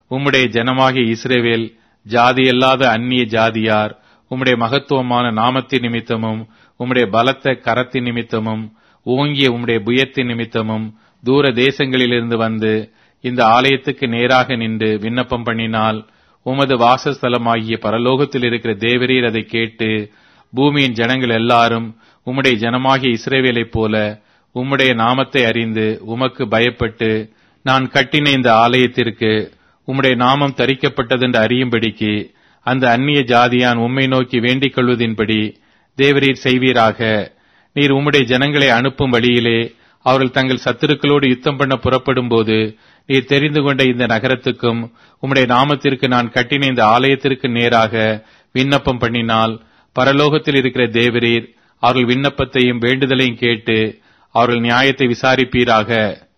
உம்முடைய ஜனமாகிய இஸ்ரேவேல் ஜாதியல்லாத அந்நிய ஜாதியார் உம்முடைய மகத்துவமான நாமத்தின் நிமித்தமும் உம்முடைய பலத்த கரத்தின் நிமித்தமும் ஓங்கிய உம்முடைய புயத்தின் நிமித்தமும் தூர தேசங்களிலிருந்து வந்து இந்த ஆலயத்துக்கு நேராக நின்று விண்ணப்பம் பண்ணினால் உமது வாசஸ்தலமாகிய பரலோகத்தில் இருக்கிற தேவரீர் அதை கேட்டு பூமியின் ஜனங்கள் எல்லாரும் உம்முடைய ஜனமாகிய இஸ்ரேவேலைப் போல உம்முடைய நாமத்தை அறிந்து உமக்கு பயப்பட்டு நான் கட்டின இந்த ஆலயத்திற்கு உம்முடைய நாமம் தரிக்கப்பட்டதென்று அறியும்படிக்கு அந்த அந்நிய ஜாதியான் உம்மை நோக்கி வேண்டிக் கொள்வதின்படி தேவரீர் செய்வீராக நீர் உம்முடைய ஜனங்களை அனுப்பும் வழியிலே அவர்கள் தங்கள் சத்துருக்களோடு யுத்தம் பண்ண புறப்படும் போது நீர் தெரிந்து கொண்ட இந்த நகரத்துக்கும் உம்முடைய நாமத்திற்கு நான் கட்டின இந்த ஆலயத்திற்கு நேராக விண்ணப்பம் பண்ணினால் பரலோகத்தில் இருக்கிற தேவரீர் அவர்கள் விண்ணப்பத்தையும் வேண்டுதலையும் கேட்டு அவர்கள் நியாயத்தை விசாரிப்பீராக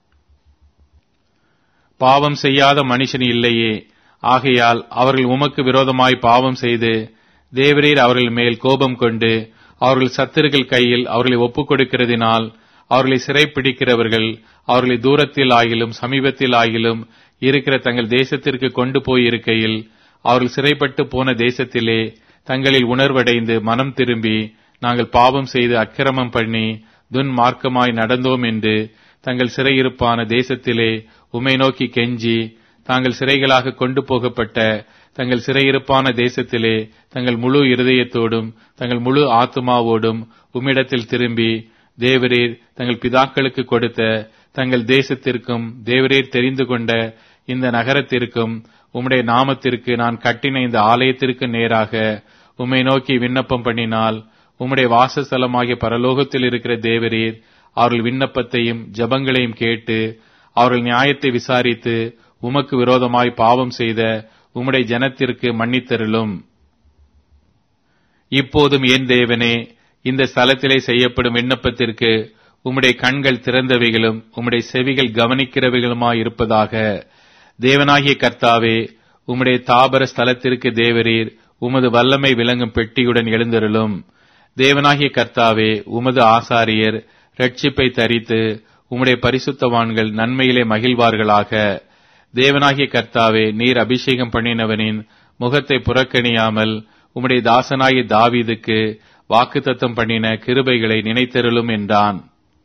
பாவம் செய்யாத மனுஷன் இல்லையே ஆகையால் அவர்கள் உமக்கு விரோதமாய் பாவம் செய்து தேவரீர் அவர்கள் மேல் கோபம் கொண்டு அவர்கள் சத்துருக்கள் கையில் அவர்களை ஒப்புக் கொடுக்கிறதினால் அவர்களை சிறைப்பிடிக்கிறவர்கள் அவர்களை தூரத்தில் ஆகிலும் சமீபத்தில் ஆகிலும் இருக்கிற தங்கள் தேசத்திற்கு கொண்டு போய் இருக்கையில் அவர்கள் சிறைப்பட்டு போன தேசத்திலே தங்களில் உணர்வடைந்து மனம் திரும்பி நாங்கள் பாவம் செய்து அக்கிரமம் பண்ணி துன்மார்க்கமாய் நடந்தோம் என்று தங்கள் சிறையிருப்பான தேசத்திலே உமை நோக்கி கெஞ்சி தாங்கள் சிறைகளாக கொண்டு போகப்பட்ட தங்கள் சிறையிருப்பான தேசத்திலே தங்கள் முழு இருதயத்தோடும் தங்கள் முழு ஆத்மாவோடும் உம்மிடத்தில் திரும்பி தேவரீர் தங்கள் பிதாக்களுக்கு கொடுத்த தங்கள் தேசத்திற்கும் தேவரீர் தெரிந்து கொண்ட இந்த நகரத்திற்கும் உம்முடைய நாமத்திற்கு நான் கட்டின இந்த ஆலயத்திற்கு நேராக உம்மை நோக்கி விண்ணப்பம் பண்ணினால் உம்முடைய வாசஸ்தலமாகிய பரலோகத்தில் இருக்கிற தேவரீர் அவர்கள் விண்ணப்பத்தையும் ஜபங்களையும் கேட்டு அவர்கள் நியாயத்தை விசாரித்து உமக்கு விரோதமாய் பாவம் செய்த உம்முடைய ஜனத்திற்கு மன்னித்தருளும் இப்போதும் என் தேவனே இந்த ஸ்தலத்திலே செய்யப்படும் விண்ணப்பத்திற்கு உம்முடைய கண்கள் திறந்தவைகளும் உம்முடைய செவிகள் கவனிக்கிறவைகளுமாய் இருப்பதாக தேவனாகிய கர்த்தாவே உம்முடைய தாபர ஸ்தலத்திற்கு தேவரீர் உமது வல்லமை விளங்கும் பெட்டியுடன் எழுந்தருளும் தேவனாகிய கர்த்தாவே உமது ஆசாரியர் ரட்சிப்பை தரித்து உம்முடைய பரிசுத்தவான்கள் நன்மையிலே மகிழ்வார்களாக தேவனாகிய கர்த்தாவே நீர் அபிஷேகம் பண்ணினவனின் முகத்தை புறக்கணியாமல் உம்முடைய தாசனாகிய தாவீதுக்கு வாக்குத்தத்தம் பண்ணின கிருபைகளை நினைத்தருளும் என்றான்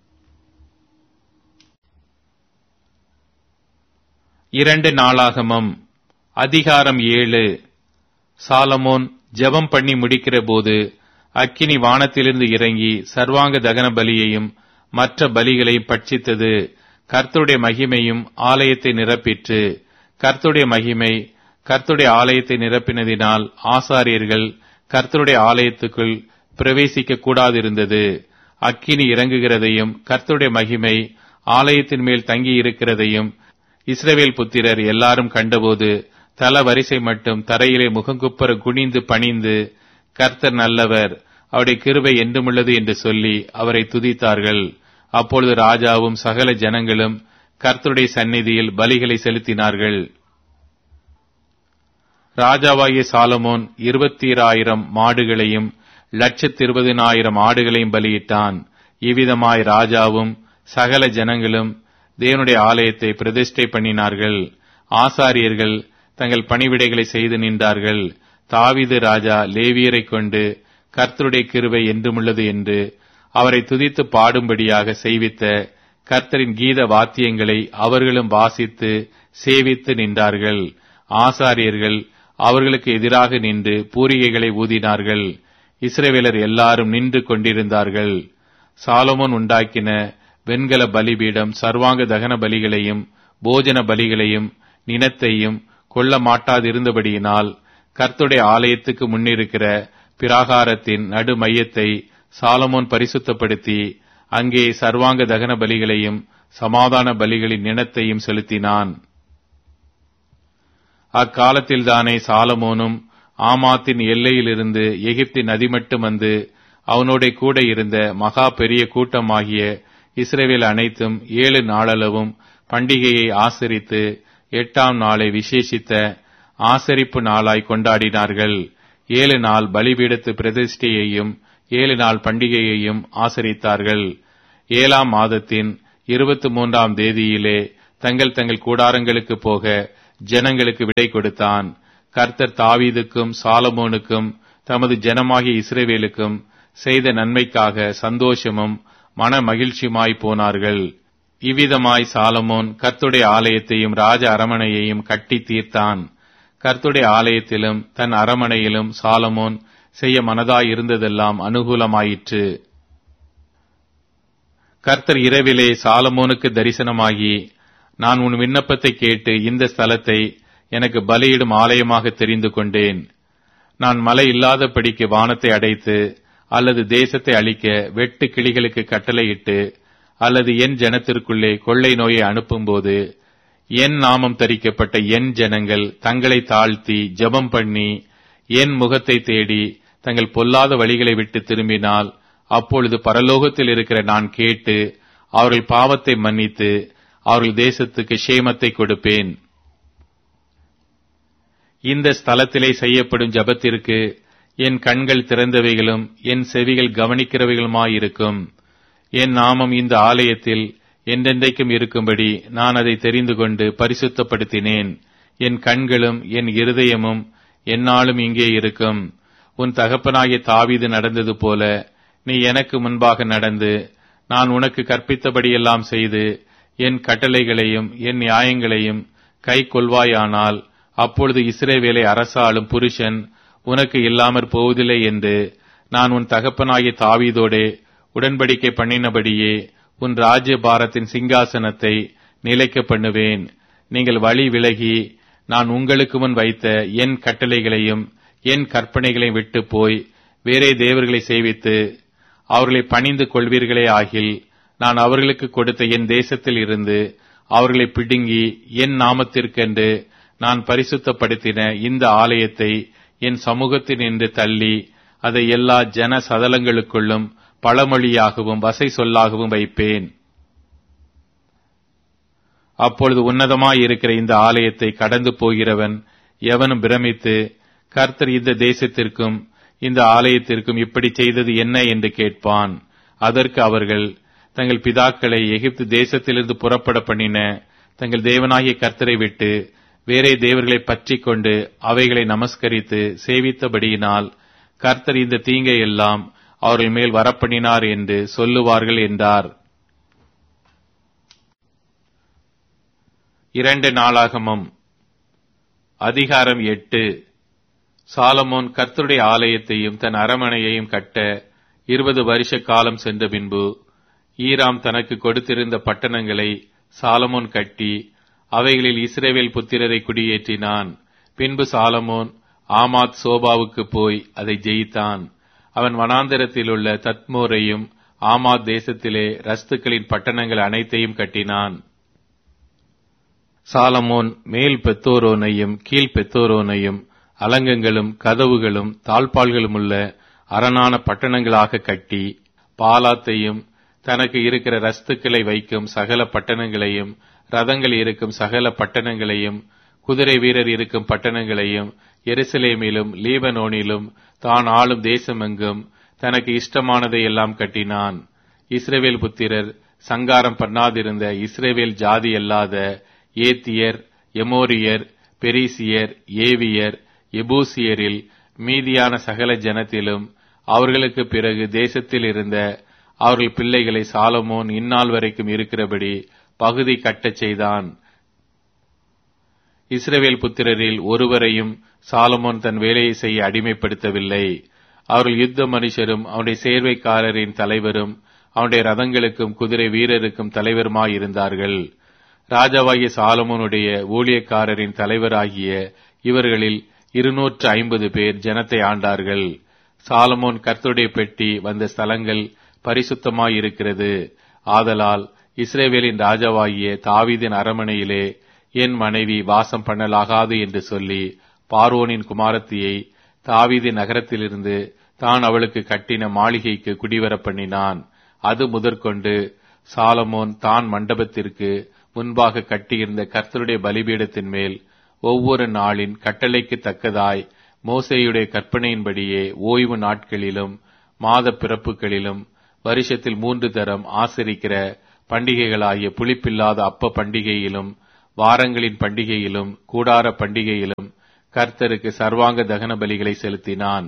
இரண்டு நாளாகமம் அதிகாரம் ஏழு சாலமோன் ஜெபம் பண்ணி முடிக்கிற போது அக்கினி வானத்திலிருந்து இறங்கி சர்வாங்க தகன பலியையும் மற்ற பலிகளையும் பட்சித்தது கர்த்தருடைய மகிமையும் ஆலயத்தை நிரப்பிற்று கர்த்தருடைய மகிமை கர்த்தருடைய ஆலயத்தை நிரப்பினதினால் ஆசாரியர்கள் கர்த்தருடைய ஆலயத்துக்குள் பிரவேசிக்க கூடாதிருந்தது அக்கினி இறங்குகிறதையும் கர்த்தருடைய மகிமை ஆலயத்தின் மேல் தங்கி இருக்கிறதையும் இஸ்ரவேல் புத்திரர் எல்லாரும் கண்டபோது தல வரிசை மட்டும் தரையிலே முகங்குப்பர குனிந்து பணிந்து கர்த்தர் நல்லவர் அவருடைய கிருபை என்றுமுள்ளது என்று சொல்லி அவரை துதித்தார்கள் அப்பொழுது ராஜாவும் சகல ஜனங்களும் கர்த்தருடைய சந்நிதியில் பலிகளை செலுத்தினார்கள் ராஜாவாகிய சாலமோன் இருபத்தீராயிரம் மாடுகளையும் லட்சத்து இருபதினாயிரம் ஆடுகளையும் பலியிட்டான் இவ்விதமாய் ராஜாவும் சகல ஜனங்களும் தேவனுடைய ஆலயத்தை பிரதிஷ்டை பண்ணினார்கள் ஆசாரியர்கள் தங்கள் பணிவிடைகளை செய்து நின்றார்கள் தாவிது ராஜா லேவியரை கொண்டு கர்த்தருடைய கிருவை என்றுமுள்ளது என்று அவரை துதித்து பாடும்படியாக செய்வித்த கர்த்தரின் கீத வாத்தியங்களை அவர்களும் வாசித்து சேவித்து நின்றார்கள் ஆசாரியர்கள் அவர்களுக்கு எதிராக நின்று பூரிகைகளை ஊதினார்கள் இஸ்ரவேலர் எல்லாரும் நின்று கொண்டிருந்தார்கள் சாலமோன் உண்டாக்கின வெண்கல பலிபீடம் சர்வாங்க தகன பலிகளையும் போஜன பலிகளையும் நினத்தையும் கொள்ள மாட்டாதிருந்தபடியினால் கர்த்துடைய ஆலயத்துக்கு முன்னிருக்கிற பிராகாரத்தின் நடு மையத்தை சாலமோன் பரிசுத்தப்படுத்தி அங்கே சர்வாங்க தகன பலிகளையும் சமாதான பலிகளின் நினத்தையும் செலுத்தினான் அக்காலத்தில்தானே சாலமோனும் ஆமாத்தின் எல்லையிலிருந்து எகிப்தின் நதி மட்டும் வந்து அவனோட கூட இருந்த மகா பெரிய கூட்டமாகிய இஸ்ரேவேல் அனைத்தும் ஏழு நாளளவும் பண்டிகையை ஆசரித்து எட்டாம் நாளை விசேஷித்த ஆசரிப்பு நாளாய் கொண்டாடினார்கள் ஏழு நாள் பலிபீடத்து பிரதிஷ்டையையும் ஏழு நாள் பண்டிகையையும் ஆசரித்தார்கள் ஏழாம் மாதத்தின் இருபத்தி மூன்றாம் தேதியிலே தங்கள் தங்கள் கூடாரங்களுக்கு போக ஜனங்களுக்கு விடை கொடுத்தான் கர்த்தர் தாவீதுக்கும் சாலமோனுக்கும் தமது ஜனமாகிய இஸ்ரேவேலுக்கும் செய்த நன்மைக்காக சந்தோஷமும் மன மகிழ்ச்சியுமாய் போனார்கள் இவ்விதமாய் சாலமோன் கர்த்துடைய ஆலயத்தையும் ராஜ அரமனையையும் கட்டி தீர்த்தான் கர்த்துடைய ஆலயத்திலும் தன் அரமனையிலும் சாலமோன் செய்ய மனதாய் இருந்ததெல்லாம் அனுகூலமாயிற்று கர்த்தர் இரவிலே சாலமோனுக்கு தரிசனமாகி நான் உன் விண்ணப்பத்தை கேட்டு இந்த ஸ்தலத்தை எனக்கு பலியிடும் ஆலயமாக தெரிந்து கொண்டேன் நான் மழை இல்லாதபடிக்கு வானத்தை அடைத்து அல்லது தேசத்தை அழிக்க வெட்டு கிளிகளுக்கு கட்டளையிட்டு அல்லது என் ஜனத்திற்குள்ளே கொள்ளை நோயை அனுப்பும்போது என் நாமம் தரிக்கப்பட்ட என் ஜனங்கள் தங்களை தாழ்த்தி ஜெபம் பண்ணி என் முகத்தை தேடி தங்கள் பொல்லாத வழிகளை விட்டு திரும்பினால் அப்பொழுது பரலோகத்தில் இருக்கிற நான் கேட்டு அவர்கள் பாவத்தை மன்னித்து அவர்கள் தேசத்துக்கு சேமத்தை கொடுப்பேன் இந்த ஸ்தலத்திலே செய்யப்படும் ஜபத்திற்கு என் கண்கள் திறந்தவைகளும் என் செவிகள் கவனிக்கிறவைகளுமாயிருக்கும் என் நாமம் இந்த ஆலயத்தில் என்றென்றைக்கும் இருக்கும்படி நான் அதை தெரிந்து கொண்டு பரிசுத்தப்படுத்தினேன் என் கண்களும் என் இருதயமும் என்னாலும் இங்கே இருக்கும் உன் தகப்பனாகிய தாவீது நடந்தது போல நீ எனக்கு முன்பாக நடந்து நான் உனக்கு கற்பித்தபடியெல்லாம் செய்து என் கட்டளைகளையும் என் நியாயங்களையும் கை கொள்வாயானால் அப்பொழுது இஸ்ரேவேலை அரசாளும் புருஷன் உனக்கு இல்லாமற் போவதில்லை என்று நான் உன் தகப்பனாகிய தாவீதோடே உடன்படிக்கை பண்ணினபடியே உன் ராஜ்ய பாரத்தின் சிங்காசனத்தை நிலைக்க பண்ணுவேன் நீங்கள் வழி விலகி நான் உங்களுக்கு முன் வைத்த என் கட்டளைகளையும் என் கற்பனைகளையும் விட்டு போய் வேறே தேவர்களை சேவித்து அவர்களை பணிந்து கொள்வீர்களே ஆகில் நான் அவர்களுக்கு கொடுத்த என் தேசத்தில் இருந்து அவர்களை பிடுங்கி என் நாமத்திற்கென்று நான் பரிசுத்தப்படுத்தின இந்த ஆலயத்தை என் சமூகத்தில் நின்று தள்ளி அதை எல்லா ஜன சதலங்களுக்குள்ளும் பழமொழியாகவும் வசை சொல்லாகவும் வைப்பேன் அப்பொழுது உன்னதமாய் இருக்கிற இந்த ஆலயத்தை கடந்து போகிறவன் எவனும் பிரமித்து கர்த்தர் இந்த தேசத்திற்கும் இந்த ஆலயத்திற்கும் இப்படி செய்தது என்ன என்று கேட்பான் அதற்கு அவர்கள் தங்கள் பிதாக்களை எகிப்து தேசத்திலிருந்து புறப்பட பண்ணின தங்கள் தேவனாகிய கர்த்தரை விட்டு வேறே தேவர்களை பற்றி கொண்டு அவைகளை நமஸ்கரித்து சேவித்தபடியினால் கர்த்தர் இந்த தீங்கை எல்லாம் அவர்கள் மேல் வரப்பண்ணினார் என்று சொல்லுவார்கள் என்றார் இரண்டு நாளாகமம் அதிகாரம் எட்டு சாலமோன் கர்த்தருடைய ஆலயத்தையும் தன் அரமனையையும் கட்ட இருபது வருஷ காலம் சென்ற பின்பு ஈராம் தனக்கு கொடுத்திருந்த பட்டணங்களை சாலமோன் கட்டி அவைகளில் இஸ்ரேவேல் புத்திரரை குடியேற்றினான் பின்பு சாலமோன் ஆமாத் சோபாவுக்கு போய் அதை ஜெயித்தான் அவன் வனாந்தரத்தில் உள்ள தத்மோரையும் ஆமாத் தேசத்திலே ரஸ்துக்களின் பட்டணங்கள் அனைத்தையும் கட்டினான் சாலமோன் மேல் பெத்தோரோனையும் கீழ் பெத்தோரோனையும் அலங்கங்களும் கதவுகளும் தாழ்பால்களும் உள்ள அரணான பட்டணங்களாக கட்டி பாலாத்தையும் தனக்கு இருக்கிற ரஸ்துக்களை வைக்கும் சகல பட்டணங்களையும் ரதங்கள் இருக்கும் சகல பட்டணங்களையும் குதிரை வீரர் இருக்கும் பட்டணங்களையும் எருசலேமிலும் லீபனோனிலும் தான் ஆளும் தேசமெங்கும் தனக்கு இஷ்டமானதை எல்லாம் கட்டினான் இஸ்ரேவேல் புத்திரர் சங்காரம் பண்ணாதிருந்த இஸ்ரேவேல் ஜாதி அல்லாத ஏத்தியர் எமோரியர் பெரிசியர் ஏவியர் எபூசியரில் மீதியான சகல ஜனத்திலும் அவர்களுக்கு பிறகு தேசத்தில் இருந்த அவர்கள் பிள்ளைகளை சாலமோன் இந்நாள் வரைக்கும் இருக்கிறபடி பகுதி கட்டச் செய்தான் இஸ்ரவேல் புத்திரரில் ஒருவரையும் சாலமோன் தன் வேலையை செய்ய அடிமைப்படுத்தவில்லை அவர்கள் யுத்த மனுஷரும் அவனுடைய சேர்வைக்காரரின் தலைவரும் அவனுடைய ரதங்களுக்கும் குதிரை வீரருக்கும் தலைவருமாயிருந்தார்கள் ராஜாவாகிய சாலமோனுடைய ஊழியக்காரரின் தலைவராகிய இவர்களில் இருநூற்று ஐம்பது பேர் ஜனத்தை ஆண்டார்கள் சாலமோன் கர்த்தருடைய பெட்டி வந்த ஸ்தலங்கள் பரிசுத்தமாயிருக்கிறது ஆதலால் இஸ்ரேவேலின் ராஜாவாகிய தாவீதின் அரமனையிலே என் மனைவி வாசம் பண்ணலாகாது என்று சொல்லி பார்வோனின் குமாரத்தியை தாவீதின் நகரத்திலிருந்து தான் அவளுக்கு கட்டின மாளிகைக்கு குடிவரப் பண்ணினான் அது முதற்கொண்டு சாலமோன் தான் மண்டபத்திற்கு முன்பாக கட்டியிருந்த கர்த்தருடைய பலிபீடத்தின் மேல் ஒவ்வொரு நாளின் கட்டளைக்கு தக்கதாய் மோசேயுடைய கற்பனையின்படியே ஓய்வு நாட்களிலும் மாத பிறப்புகளிலும் வருஷத்தில் மூன்று தரம் ஆசரிக்கிற பண்டிகைகளாகிய புளிப்பில்லாத அப்ப பண்டிகையிலும் வாரங்களின் பண்டிகையிலும் கூடார பண்டிகையிலும் கர்த்தருக்கு சர்வாங்க தகன பலிகளை செலுத்தினான்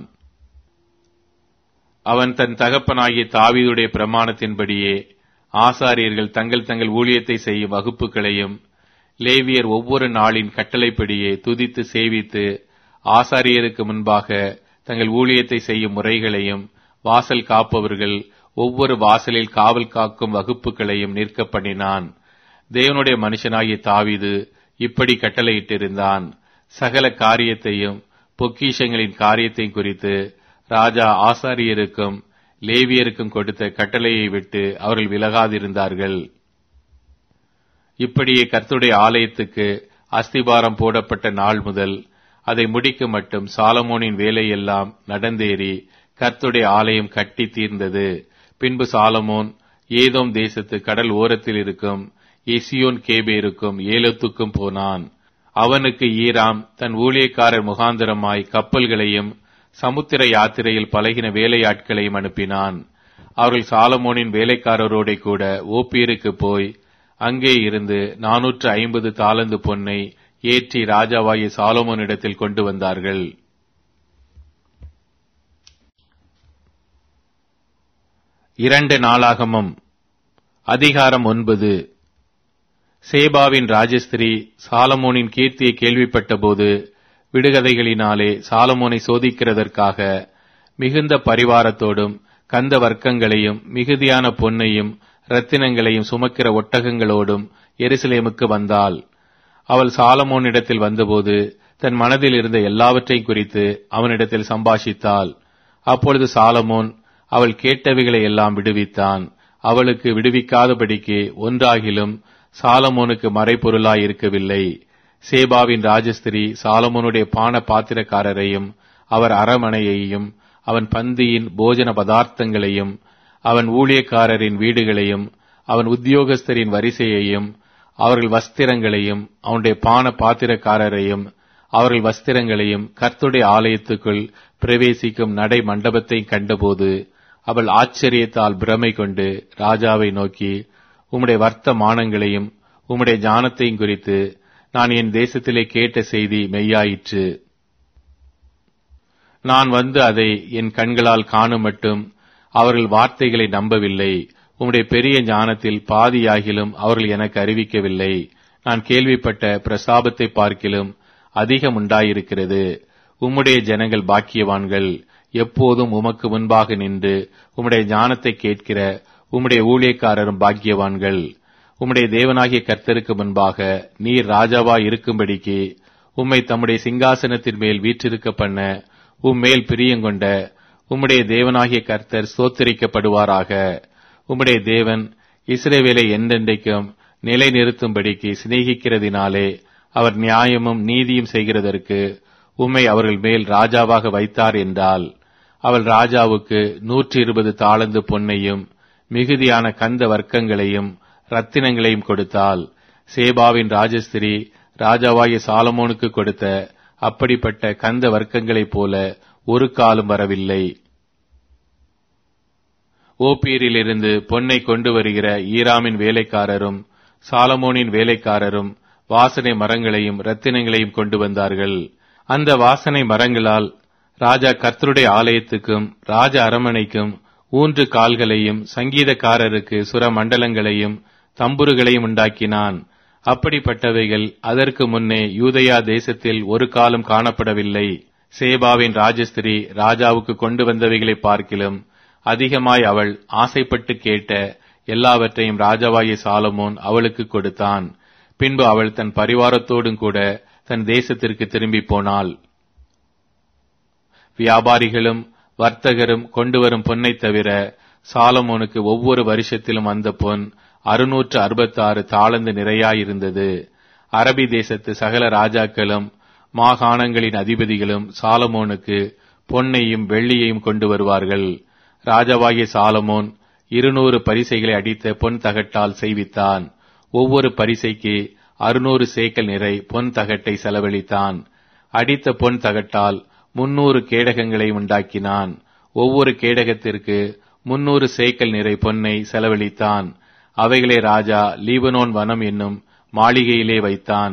அவன் தன் தகப்பனாகிய தாவீதுடைய பிரமாணத்தின்படியே ஆசாரியர்கள் தங்கள் தங்கள் ஊழியத்தை செய்யும் வகுப்புகளையும் லேவியர் ஒவ்வொரு நாளின் கட்டளைப்படியே துதித்து சேவித்து ஆசாரியருக்கு முன்பாக தங்கள் ஊழியத்தை செய்யும் முறைகளையும் வாசல் காப்பவர்கள் ஒவ்வொரு வாசலில் காவல் காக்கும் வகுப்புகளையும் நிற்க பண்ணினான் தேவனுடைய மனுஷனாகிய தாவீது இப்படி கட்டளையிட்டிருந்தான் சகல காரியத்தையும் பொக்கிஷங்களின் காரியத்தையும் குறித்து ராஜா ஆசாரியருக்கும் லேவியருக்கும் கொடுத்த கட்டளையை விட்டு அவர்கள் விலகாதிருந்தார்கள் இப்படியே கர்த்துடைய ஆலயத்துக்கு அஸ்திபாரம் போடப்பட்ட நாள் முதல் அதை முடிக்க மட்டும் சாலமோனின் வேலையெல்லாம் நடந்தேறி கர்த்துடைய ஆலயம் கட்டி தீர்ந்தது பின்பு சாலமோன் ஏதோம் தேசத்து கடல் ஓரத்தில் இருக்கும் எசியோன் கேபேருக்கும் ஏலத்துக்கும் போனான் அவனுக்கு ஈராம் தன் ஊழியக்காரர் முகாந்திரமாய் கப்பல்களையும் சமுத்திர யாத்திரையில் பழகின வேலையாட்களையும் அனுப்பினான் அவர்கள் சாலமோனின் வேலைக்காரரோட கூட ஓப்பீருக்கு போய் அங்கே இருந்து நானூற்று ஐம்பது தாளந்து பொன்னை ஏற்றி ராஜாவாகிய சாலமோனிடத்தில் கொண்டு வந்தார்கள் இரண்டு நாளாகமும் அதிகாரம் ஒன்பது சேபாவின் ராஜஸ்திரி சாலமோனின் கீர்த்தியை கேள்விப்பட்டபோது விடுகதைகளினாலே சாலமோனை சோதிக்கிறதற்காக மிகுந்த பரிவாரத்தோடும் கந்த வர்க்கங்களையும் மிகுதியான பொன்னையும் ரத்தினங்களையும் சுமக்கிற ஒட்டகங்களோடும் எருசலேமுக்கு வந்தாள் அவள் சாலமோனிடத்தில் வந்தபோது தன் மனதில் இருந்த எல்லாவற்றையும் குறித்து அவனிடத்தில் சம்பாஷித்தாள் அப்பொழுது சாலமோன் அவள் கேட்டவைகளை எல்லாம் விடுவித்தான் அவளுக்கு விடுவிக்காதபடிக்கு ஒன்றாகிலும் சாலமோனுக்கு மறைபொருளாய் இருக்கவில்லை சேபாவின் ராஜஸ்திரி சாலமோனுடைய பான பாத்திரக்காரரையும் அவர் அரமனையையும் அவன் பந்தியின் போஜன பதார்த்தங்களையும் அவன் ஊழியக்காரரின் வீடுகளையும் அவன் உத்தியோகஸ்தரின் வரிசையையும் அவர்கள் வஸ்திரங்களையும் அவனுடைய பான பாத்திரக்காரரையும் அவர்கள் வஸ்திரங்களையும் கர்த்துடைய ஆலயத்துக்குள் பிரவேசிக்கும் நடை மண்டபத்தை கண்டபோது அவள் ஆச்சரியத்தால் பிரமை கொண்டு ராஜாவை நோக்கி உம்முடைய வர்த்தமானங்களையும் உம்முடைய ஞானத்தையும் குறித்து நான் என் தேசத்திலே கேட்ட செய்தி மெய்யாயிற்று நான் வந்து அதை என் கண்களால் காணும் மட்டும் அவர்கள் வார்த்தைகளை நம்பவில்லை உம்முடைய பெரிய ஞானத்தில் பாதியாகிலும் அவர்கள் எனக்கு அறிவிக்கவில்லை நான் கேள்விப்பட்ட பிரசாபத்தை பார்க்கிலும் அதிகம் உண்டாயிருக்கிறது உம்முடைய ஜனங்கள் பாக்கியவான்கள் எப்போதும் உமக்கு முன்பாக நின்று உம்முடைய ஞானத்தை கேட்கிற உம்முடைய ஊழியக்காரரும் பாக்கியவான்கள் உம்முடைய தேவனாகிய கர்த்தருக்கு முன்பாக நீர் ராஜாவாய் இருக்கும்படிக்கு உம்மை தம்முடைய சிங்காசனத்தின் மேல் வீற்றிருக்க பண்ண உம்மேல் பிரியங்கொண்ட உம்முடைய தேவனாகிய கர்த்தர் சோத்தரிக்கப்படுவாராக உம்முடைய தேவன் இஸ்ரேவேலை என்றென்றைக்கும் நிலைநிறுத்தும்படிக்கு சிநேகிக்கிறதினாலே அவர் நியாயமும் நீதியும் செய்கிறதற்கு உம்மை அவர்கள் மேல் ராஜாவாக வைத்தார் என்றால் அவள் ராஜாவுக்கு நூற்றி இருபது தாளந்து பொன்னையும் மிகுதியான கந்த வர்க்கங்களையும் ரத்தினங்களையும் கொடுத்தால் சேபாவின் ராஜஸ்திரி ராஜாவாகிய சாலமோனுக்கு கொடுத்த அப்படிப்பட்ட கந்த வர்க்கங்களைப் போல ஒரு காலம் வரவில்லை ஓப்பீரிலிருந்து பொன்னை கொண்டு வருகிற ஈராமின் வேலைக்காரரும் சாலமோனின் வேலைக்காரரும் வாசனை மரங்களையும் ரத்தினங்களையும் கொண்டு வந்தார்கள் அந்த வாசனை மரங்களால் ராஜா கர்த்தருடைய ஆலயத்துக்கும் ராஜ அரமனைக்கும் ஊன்று கால்களையும் சங்கீதக்காரருக்கு சுர மண்டலங்களையும் தம்புருகளையும் உண்டாக்கினான் அப்படிப்பட்டவைகள் அதற்கு முன்னே யூதயா தேசத்தில் ஒரு காலம் காணப்படவில்லை சேபாவின் ராஜஸ்திரி ராஜாவுக்கு கொண்டு வந்தவைகளை பார்க்கிலும் அதிகமாய் அவள் ஆசைப்பட்டு கேட்ட எல்லாவற்றையும் ராஜாவாகிய சாலமோன் அவளுக்கு கொடுத்தான் பின்பு அவள் தன் பரிவாரத்தோடும் கூட தன் தேசத்திற்கு திரும்பி போனாள் வியாபாரிகளும் வர்த்தகரும் கொண்டு வரும் பொன்னை தவிர சாலமோனுக்கு ஒவ்வொரு வருஷத்திலும் வந்த பொன் அறுநூற்று அறுபத்தாறு தாளந்து நிறையாயிருந்தது அரபி தேசத்து சகல ராஜாக்களும் மாகாணங்களின் அதிபதிகளும் சாலமோனுக்கு பொன்னையும் வெள்ளியையும் கொண்டு வருவார்கள் ராஜாவாகிய சாலமோன் இருநூறு பரிசைகளை அடித்த பொன் தகட்டால் செய்வித்தான் ஒவ்வொரு பரிசைக்கு அறுநூறு சேக்கல் நிறை பொன் தகட்டை செலவழித்தான் அடித்த பொன் தகட்டால் முன்னூறு கேடகங்களை உண்டாக்கினான் ஒவ்வொரு கேடகத்திற்கு முன்னூறு சேக்கல் நிறை பொன்னை செலவழித்தான் அவைகளை ராஜா லீபனோன் வனம் என்னும் மாளிகையிலே வைத்தான்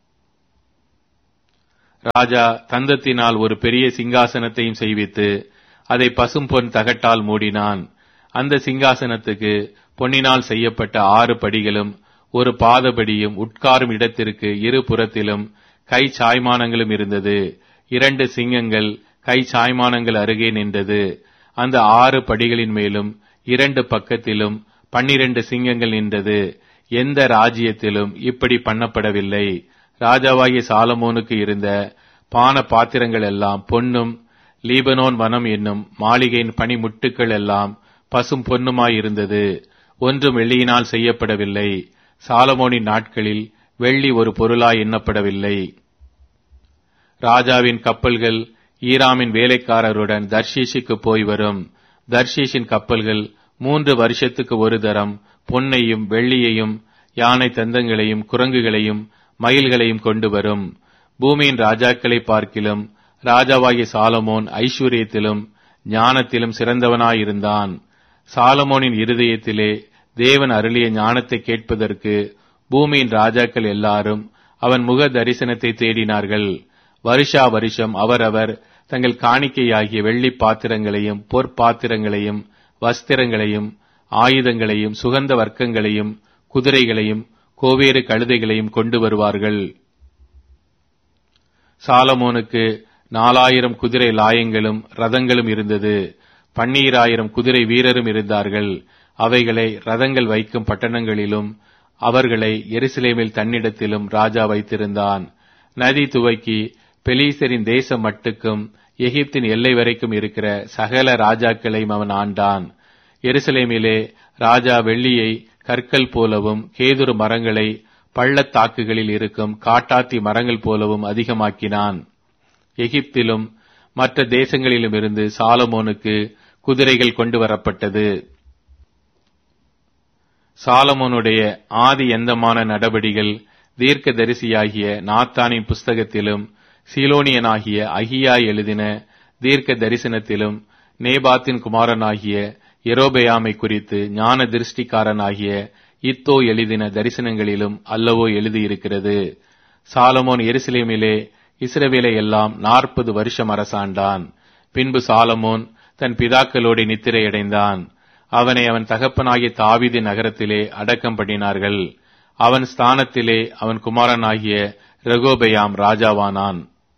ராஜா தந்தத்தினால் ஒரு பெரிய சிங்காசனத்தையும் செய்வித்து அதை பசும்பொன் தகட்டால் மூடினான் அந்த சிங்காசனத்துக்கு பொன்னினால் செய்யப்பட்ட ஆறு படிகளும் ஒரு பாதபடியும் உட்காரும் இடத்திற்கு இரு புறத்திலும் கை சாய்மானங்களும் இருந்தது இரண்டு சிங்கங்கள் கை சாய்மானங்கள் அருகே நின்றது அந்த ஆறு படிகளின் மேலும் இரண்டு பக்கத்திலும் பன்னிரண்டு சிங்கங்கள் நின்றது எந்த ராஜ்யத்திலும் இப்படி பண்ணப்படவில்லை ராஜாவாகிய சாலமோனுக்கு இருந்த பான பாத்திரங்கள் எல்லாம் பொன்னும் லீபனோன் வனம் என்னும் மாளிகையின் பனிமுட்டுக்கள் எல்லாம் பசும் பொன்னுமாயிருந்தது ஒன்றும் வெள்ளியினால் செய்யப்படவில்லை சாலமோனின் நாட்களில் வெள்ளி ஒரு பொருளாய் எண்ணப்படவில்லை ராஜாவின் கப்பல்கள் ஈராமின் வேலைக்காரருடன் தர்ஷீஷுக்கு போய் வரும் தர்ஷீஷின் கப்பல்கள் மூன்று வருஷத்துக்கு ஒரு தரம் பொன்னையும் வெள்ளியையும் யானை தந்தங்களையும் குரங்குகளையும் மயில்களையும் கொண்டு வரும் பூமியின் ராஜாக்களை பார்க்கிலும் ராஜாவாகிய சாலமோன் ஐஸ்வர்யத்திலும் ஞானத்திலும் சிறந்தவனாயிருந்தான் சாலமோனின் இருதயத்திலே தேவன் அருளிய ஞானத்தை கேட்பதற்கு பூமியின் ராஜாக்கள் எல்லாரும் அவன் முக தரிசனத்தை தேடினார்கள் வருஷா வருஷம் அவரவர் தங்கள் காணிக்கையாகிய வெள்ளி பாத்திரங்களையும் பொற்பாத்திரங்களையும் வஸ்திரங்களையும் ஆயுதங்களையும் சுகந்த வர்க்கங்களையும் குதிரைகளையும் கோவேறு கழுதைகளையும் கொண்டு வருவார்கள் சாலமோனுக்கு நாலாயிரம் குதிரை லாயங்களும் ரதங்களும் இருந்தது பன்னீராயிரம் குதிரை வீரரும் இருந்தார்கள் அவைகளை ரதங்கள் வைக்கும் பட்டணங்களிலும் அவர்களை எருசலேமில் தன்னிடத்திலும் ராஜா வைத்திருந்தான் நதி துவக்கி பெலீசரின் தேசம் மட்டுக்கும் எகிப்தின் எல்லை வரைக்கும் இருக்கிற சகல ராஜாக்களையும் அவன் ஆண்டான் எருசலேமிலே ராஜா வெள்ளியை கற்கள் போலவும் கேதுரு மரங்களை பள்ளத்தாக்குகளில் இருக்கும் காட்டாத்தி மரங்கள் போலவும் அதிகமாக்கினான் எகிப்திலும் மற்ற தேசங்களிலும் இருந்து சாலமோனுக்கு குதிரைகள் கொண்டு வரப்பட்டது சாலமோனுடைய ஆதி எந்தமான நடபடிகள் தீர்க்க தரிசியாகிய நாத்தானின் புஸ்தகத்திலும் சீலோனியனாகிய அகியா எழுதின தீர்க்க தரிசனத்திலும் நேபாத்தின் குமாரனாகிய எரோபெயாமை குறித்து ஞான திருஷ்டிக்காரனாகிய இத்தோ எழுதின தரிசனங்களிலும் அல்லவோ எழுதியிருக்கிறது சாலமோன் எருசலேமிலே இஸ்ரவேலை எல்லாம் நாற்பது வருஷம் அரசாண்டான் பின்பு சாலமோன் தன் பிதாக்களோடு நித்திரையடைந்தான் அவனை அவன் தகப்பனாகிய தாவிதி நகரத்திலே அடக்கம் பண்ணினார்கள் அவன் ஸ்தானத்திலே அவன் குமாரனாகிய ரெகோபெயாம் ராஜாவானான்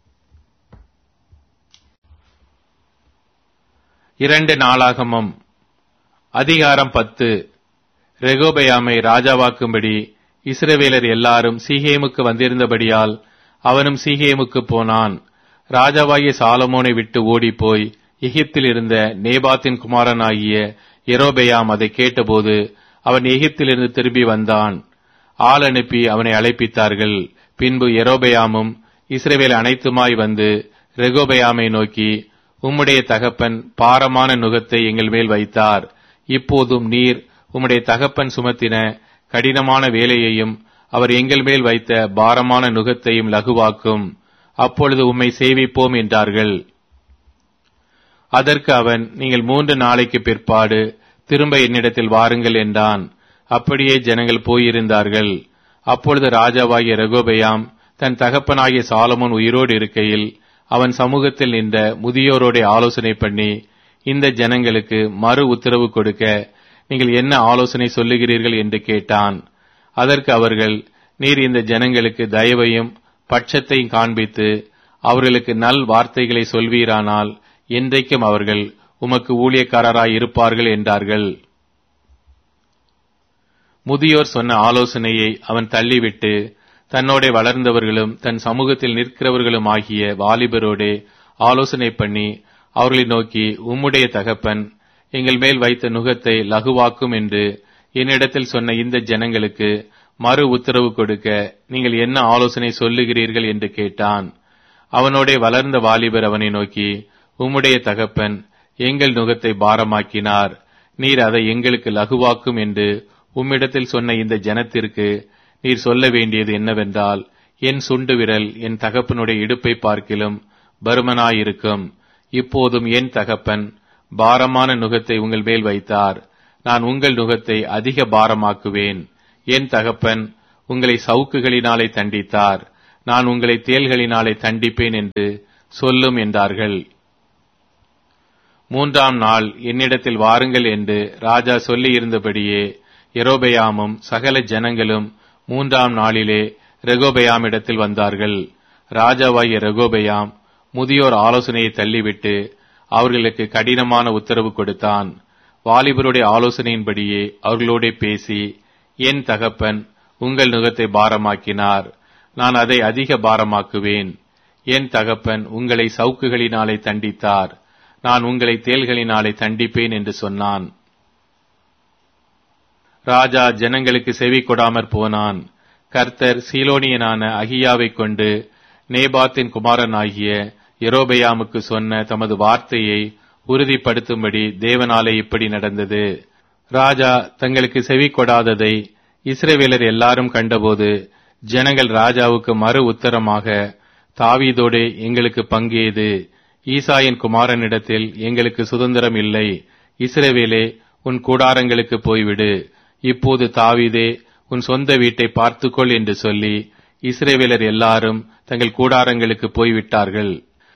இரண்டு நாளாகமம் அதிகாரம் பத்து ரெகோபெயாமை ராஜாவாக்கும்படி இஸ்ரவேலர் எல்லாரும் சீகேமுக்கு வந்திருந்தபடியால் அவனும் சீகேமுக்கு போனான் ராஜாவாகிய சாலமோனை விட்டு ஓடிப்போய் எகிப்தில் இருந்த நேபாத்தின் குமாரனாகிய எரோபெயாம் அதை கேட்டபோது அவன் எகிப்திலிருந்து திரும்பி வந்தான் ஆள் அனுப்பி அவனை அழைப்பித்தார்கள் பின்பு எரோபெயாமும் இஸ்ரேவேல் அனைத்துமாய் வந்து ரெகோபெயாமை நோக்கி உம்முடைய தகப்பன் பாரமான நுகத்தை எங்கள் மேல் வைத்தார் இப்போதும் நீர் உம்முடைய தகப்பன் சுமத்தின கடினமான வேலையையும் அவர் எங்கள் மேல் வைத்த பாரமான நுகத்தையும் லகுவாக்கும் அப்பொழுது உம்மை சேவிப்போம் என்றார்கள் அதற்கு அவன் நீங்கள் மூன்று நாளைக்கு பிற்பாடு திரும்ப என்னிடத்தில் வாருங்கள் என்றான் அப்படியே ஜனங்கள் போயிருந்தார்கள் அப்பொழுது ராஜாவாகிய ரகோபயாம் தன் தகப்பனாகிய சாலமோன் உயிரோடு இருக்கையில் அவன் சமூகத்தில் நின்ற முதியோரோட ஆலோசனை பண்ணி இந்த ஜனங்களுக்கு மறு உத்தரவு கொடுக்க நீங்கள் என்ன ஆலோசனை சொல்லுகிறீர்கள் என்று கேட்டான் அதற்கு அவர்கள் நீர் இந்த ஜனங்களுக்கு தயவையும் பட்சத்தையும் காண்பித்து அவர்களுக்கு நல் வார்த்தைகளை சொல்வீரானால் என்றைக்கும் அவர்கள் உமக்கு ஊழியக்காரராய் இருப்பார்கள் என்றார்கள் முதியோர் சொன்ன ஆலோசனையை அவன் தள்ளிவிட்டு தன்னோட வளர்ந்தவர்களும் தன் சமூகத்தில் நிற்கிறவர்களும் ஆகிய வாலிபரோடே ஆலோசனை பண்ணி அவர்களை நோக்கி உம்முடைய தகப்பன் எங்கள் மேல் வைத்த நுகத்தை லகுவாக்கும் என்று என்னிடத்தில் சொன்ன இந்த ஜனங்களுக்கு மறு உத்தரவு கொடுக்க நீங்கள் என்ன ஆலோசனை சொல்லுகிறீர்கள் என்று கேட்டான் அவனோடே வளர்ந்த வாலிபர் அவனை நோக்கி உம்முடைய தகப்பன் எங்கள் நுகத்தை பாரமாக்கினார் நீர் அதை எங்களுக்கு லகுவாக்கும் என்று உம்மிடத்தில் சொன்ன இந்த ஜனத்திற்கு நீர் சொல்ல வேண்டியது என்னவென்றால் என் சுண்டு விரல் என் தகப்பனுடைய இடுப்பை பார்க்கிலும் பருமனாயிருக்கும் இப்போதும் என் தகப்பன் பாரமான நுகத்தை உங்கள் மேல் வைத்தார் நான் உங்கள் நுகத்தை அதிக பாரமாக்குவேன் என் தகப்பன் உங்களை சவுக்குகளினாலே தண்டித்தார் நான் உங்களை தேள்களினாலே தண்டிப்பேன் என்று சொல்லும் என்றார்கள் மூன்றாம் நாள் என்னிடத்தில் வாருங்கள் என்று ராஜா சொல்லியிருந்தபடியே எரோபெயாமும் சகல ஜனங்களும் மூன்றாம் நாளிலே ரெகோபெயாமிடத்தில் வந்தார்கள் ராஜாவாகிய ரெகோபெயாம் முதியோர் ஆலோசனையை தள்ளிவிட்டு அவர்களுக்கு கடினமான உத்தரவு கொடுத்தான் வாலிபருடைய ஆலோசனையின்படியே அவர்களோட பேசி என் தகப்பன் உங்கள் நுகத்தை பாரமாக்கினார் நான் அதை அதிக பாரமாக்குவேன் என் தகப்பன் உங்களை சவுக்குகளினாலே தண்டித்தார் நான் உங்களை தேள்களினாலே தண்டிப்பேன் என்று சொன்னான் ராஜா ஜனங்களுக்கு செவி கொடாமற் போனான் கர்த்தர் சீலோனியனான அகியாவைக் கொண்டு நேபாத்தின் குமாரனாகிய எரோபெயாமுக்கு சொன்ன தமது வார்த்தையை உறுதிப்படுத்தும்படி தேவனாலே இப்படி நடந்தது ராஜா தங்களுக்கு செவி கொடாததை இஸ்ரேவேலர் எல்லாரும் கண்டபோது ஜனங்கள் ராஜாவுக்கு மறு உத்தரமாக தாவீதோடே எங்களுக்கு பங்கேது ஈசாயின் குமாரனிடத்தில் எங்களுக்கு சுதந்திரம் இல்லை இஸ்ரவேலே உன் கூடாரங்களுக்கு போய்விடு இப்போது தாவீதே உன் சொந்த வீட்டை பார்த்துக்கொள் என்று சொல்லி இஸ்ரேவேலர் எல்லாரும் தங்கள் கூடாரங்களுக்கு போய்விட்டார்கள்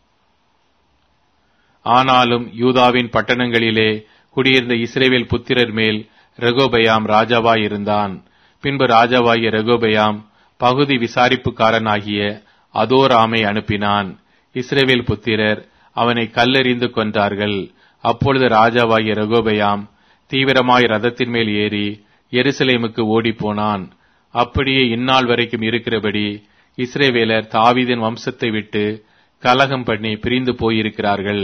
ஆனாலும் யூதாவின் பட்டணங்களிலே குடியிருந்த இஸ்ரேவேல் புத்திரர் மேல் ரெகோபயாம் ராஜாவாயிருந்தான் பின்பு ராஜாவாகிய ரெகோபயாம் பகுதி விசாரிப்புக்காரனாகிய அதோராமை அனுப்பினான் இஸ்ரேவேல் புத்திரர் அவனை கல்லெறிந்து கொன்றார்கள் அப்பொழுது ராஜாவாகிய ரெகோபயாம் தீவிரமாய் ரதத்தின் மேல் ஏறி எருசலேமுக்கு ஓடிப்போனான் அப்படியே இந்நாள் வரைக்கும் இருக்கிறபடி இஸ்ரேவேலர் தாவீதின் வம்சத்தை விட்டு கலகம் பண்ணி பிரிந்து போயிருக்கிறார்கள்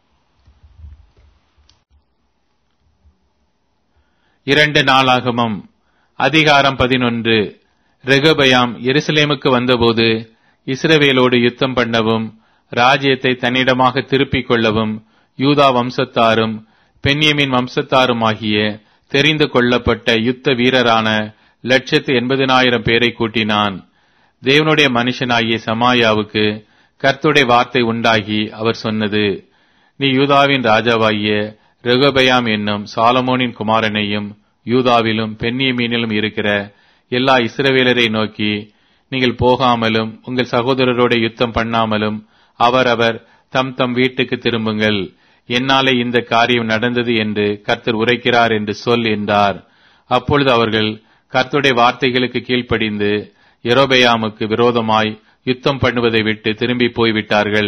இரண்டு நாளாகமம் அதிகாரம் பதினொன்று ரெகபயாம் எருசலேமுக்கு வந்தபோது இஸ்ரவேலோடு யுத்தம் பண்ணவும் ராஜ்யத்தை தன்னிடமாக திருப்பிக் கொள்ளவும் யூதா வம்சத்தாரும் பென்யமின் வம்சத்தாருமாகிய தெரிந்து கொள்ளப்பட்ட யுத்த வீரரான லட்சத்து எண்பதினாயிரம் பேரை கூட்டினான் தேவனுடைய மனுஷனாகிய சமாயாவுக்கு கர்த்துடைய வார்த்தை உண்டாகி அவர் சொன்னது நீ யூதாவின் ராஜாவாகிய ரெகபயாம் என்னும் சாலமோனின் குமாரனையும் யூதாவிலும் பென்னியமீனிலும் இருக்கிற எல்லா இஸ்ரவேலரை நோக்கி நீங்கள் போகாமலும் உங்கள் சகோதரரோட யுத்தம் பண்ணாமலும் அவரவர் தம் தம் வீட்டுக்கு திரும்புங்கள் என்னாலே இந்த காரியம் நடந்தது என்று கர்த்தர் உரைக்கிறார் என்று சொல் என்றார் அப்பொழுது அவர்கள் கர்த்தருடைய வார்த்தைகளுக்கு கீழ்ப்படிந்து எரோபெயாமுக்கு விரோதமாய் யுத்தம் பண்ணுவதை விட்டு திரும்பி போய்விட்டார்கள்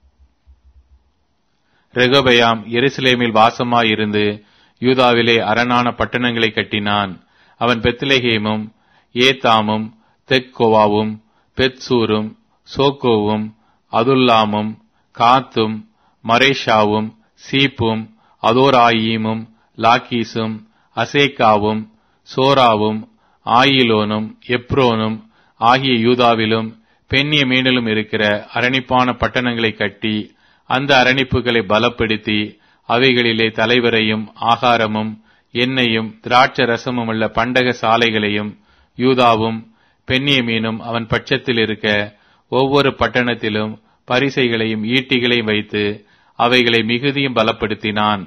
ரெகோபயாம் எருசலேமில் வாசமாயிருந்து யூதாவிலே அரணான பட்டணங்களை கட்டினான் அவன் பெத்லெகேமும் ஏத்தாமும் தெக்கோவாவும் பெத்சூரும் சோக்கோவும் அதுல்லாமும் காத்தும் மரேஷாவும் சீப்பும் அதோராயீமும் லாக்கீசும் அசேக்காவும் சோராவும் ஆயிலோனும் எப்ரோனும் ஆகிய யூதாவிலும் பெண்ணிய மீனிலும் இருக்கிற அரணிப்பான பட்டணங்களை கட்டி அந்த அரணிப்புகளை பலப்படுத்தி அவைகளிலே தலைவரையும் ஆகாரமும் எண்ணெயும் திராட்ச ரசமும் உள்ள பண்டக சாலைகளையும் யூதாவும் பெண்ணியமீனும் அவன் பட்சத்தில் இருக்க ஒவ்வொரு பட்டணத்திலும் பரிசைகளையும் ஈட்டிகளையும் வைத்து அவைகளை மிகுதியும் பலப்படுத்தினான்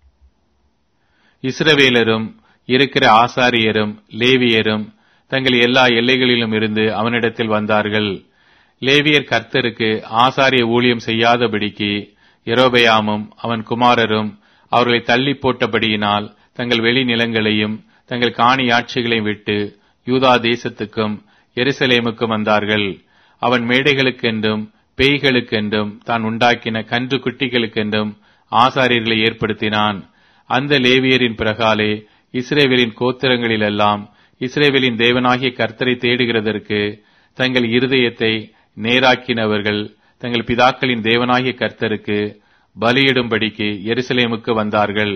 இஸ்ரவேலரும் இருக்கிற ஆசாரியரும் லேவியரும் தங்கள் எல்லா எல்லைகளிலும் இருந்து அவனிடத்தில் வந்தார்கள் லேவியர் கர்த்தருக்கு ஆசாரிய ஊழியம் செய்யாதபடிக்கு எரோபயாமும் அவன் குமாரரும் அவர்களை தள்ளி போட்டபடியினால் தங்கள் வெளி நிலங்களையும் தங்கள் காணியாட்சிகளையும் விட்டு யூதா தேசத்துக்கும் எருசலேமுக்கும் வந்தார்கள் அவன் மேடைகளுக்கென்றும் பேய்களுக்கென்றும் தான் உண்டாக்கின கன்று குட்டிகளுக்கென்றும் ஆசாரியர்களை ஏற்படுத்தினான் அந்த லேவியரின் பிரகாலே இஸ்ரேவேலின் கோத்திரங்களிலெல்லாம் இஸ்ரேவேலின் தேவனாகிய கர்த்தரை தேடுகிறதற்கு தங்கள் இருதயத்தை நேராக்கினவர்கள் தங்கள் பிதாக்களின் தேவனாகிய கர்த்தருக்கு பலியிடும்படிக்கு எருசலேமுக்கு வந்தார்கள்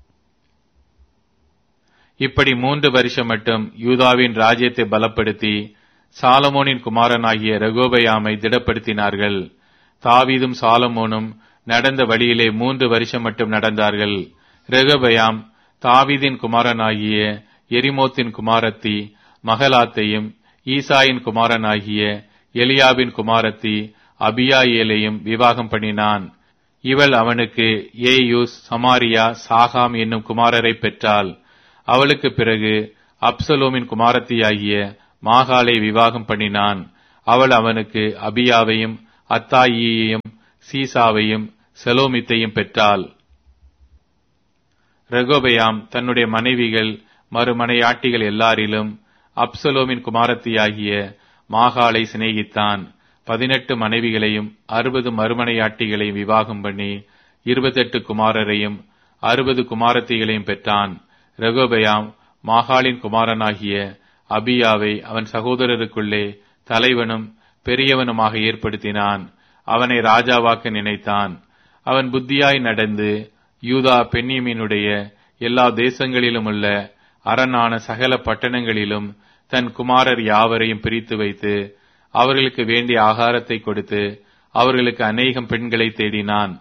இப்படி மூன்று வருஷம் மட்டும் யூதாவின் ராஜ்யத்தை பலப்படுத்தி சாலமோனின் குமாரனாகிய ரகோபயாமை திடப்படுத்தினார்கள் தாவீதும் சாலமோனும் நடந்த வழியிலே மூன்று வருஷம் மட்டும் நடந்தார்கள் ரெகபயாம் தாவீதின் குமாரனாகிய எரிமோத்தின் குமாரத்தி மகலாத்தையும் ஈசாயின் குமாரனாகிய எலியாவின் குமாரத்தி அபியாயேலையும் விவாகம் பண்ணினான் இவள் அவனுக்கு ஏயூஸ் சமாரியா சாகாம் என்னும் குமாரரை பெற்றாள் அவளுக்கு பிறகு அப்சலோமின் குமாரத்தியாகிய மாகாளை விவாகம் பண்ணினான் அவள் அவனுக்கு அபியாவையும் அத்தாயியையும் சீசாவையும் செலோமித்தையும் பெற்றாள் ரெகோபயாம் தன்னுடைய மனைவிகள் மறுமனையாட்டிகள் எல்லாரிலும் அப்சலோமின் குமாரத்தியாகிய மாகாளை சிநேகித்தான் பதினெட்டு மனைவிகளையும் அறுபது மறுமனையாட்டிகளையும் விவாகம் பண்ணி இருபத்தெட்டு குமாரரையும் அறுபது குமாரத்திகளையும் பெற்றான் ரெகோபயாம் மாகாளின் குமாரனாகிய அபியாவை அவன் சகோதரருக்குள்ளே தலைவனும் பெரியவனுமாக ஏற்படுத்தினான் அவனை ராஜாவாக்க நினைத்தான் அவன் புத்தியாய் நடந்து யூதா பெண்ணியமீனுடைய எல்லா தேசங்களிலும் உள்ள அரணான சகல பட்டணங்களிலும் தன் குமாரர் யாவரையும் பிரித்து வைத்து அவர்களுக்கு வேண்டிய ஆகாரத்தை கொடுத்து அவர்களுக்கு அநேகம் பெண்களை தேடினான்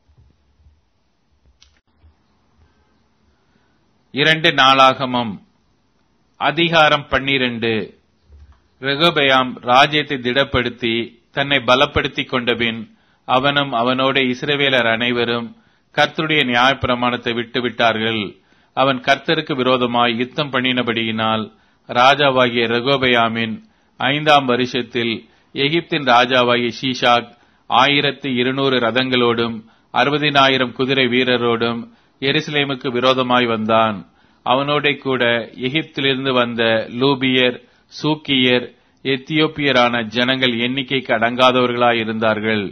இரண்டு நாளாகமம் அதிகாரம் பன்னிரண்டு ரெகோபயாம் ராஜ்யத்தை திடப்படுத்தி தன்னை பலப்படுத்திக் கொண்டபின் அவனும் அவனோட இஸ்ரவேலர் அனைவரும் கர்த்தருடைய நியாயப்பிரமாணத்தை விட்டுவிட்டார்கள் அவன் கர்த்தருக்கு விரோதமாய் யுத்தம் பண்ணினபடியினால் ராஜாவாகிய ரெகோபயாமின் ஐந்தாம் வருஷத்தில் எகிப்தின் ராஜாவாகிய ஷீஷாக் ஆயிரத்தி இருநூறு ரதங்களோடும் அறுபதினாயிரம் குதிரை வீரரோடும் எருசலேமுக்கு விரோதமாய் வந்தான் அவனோட கூட எகிப்திலிருந்து வந்த லூபியர் சூக்கியர் எத்தியோப்பியரான ஜனங்கள் எண்ணிக்கைக்கு அடங்காதவர்களாய் இருந்தார்கள்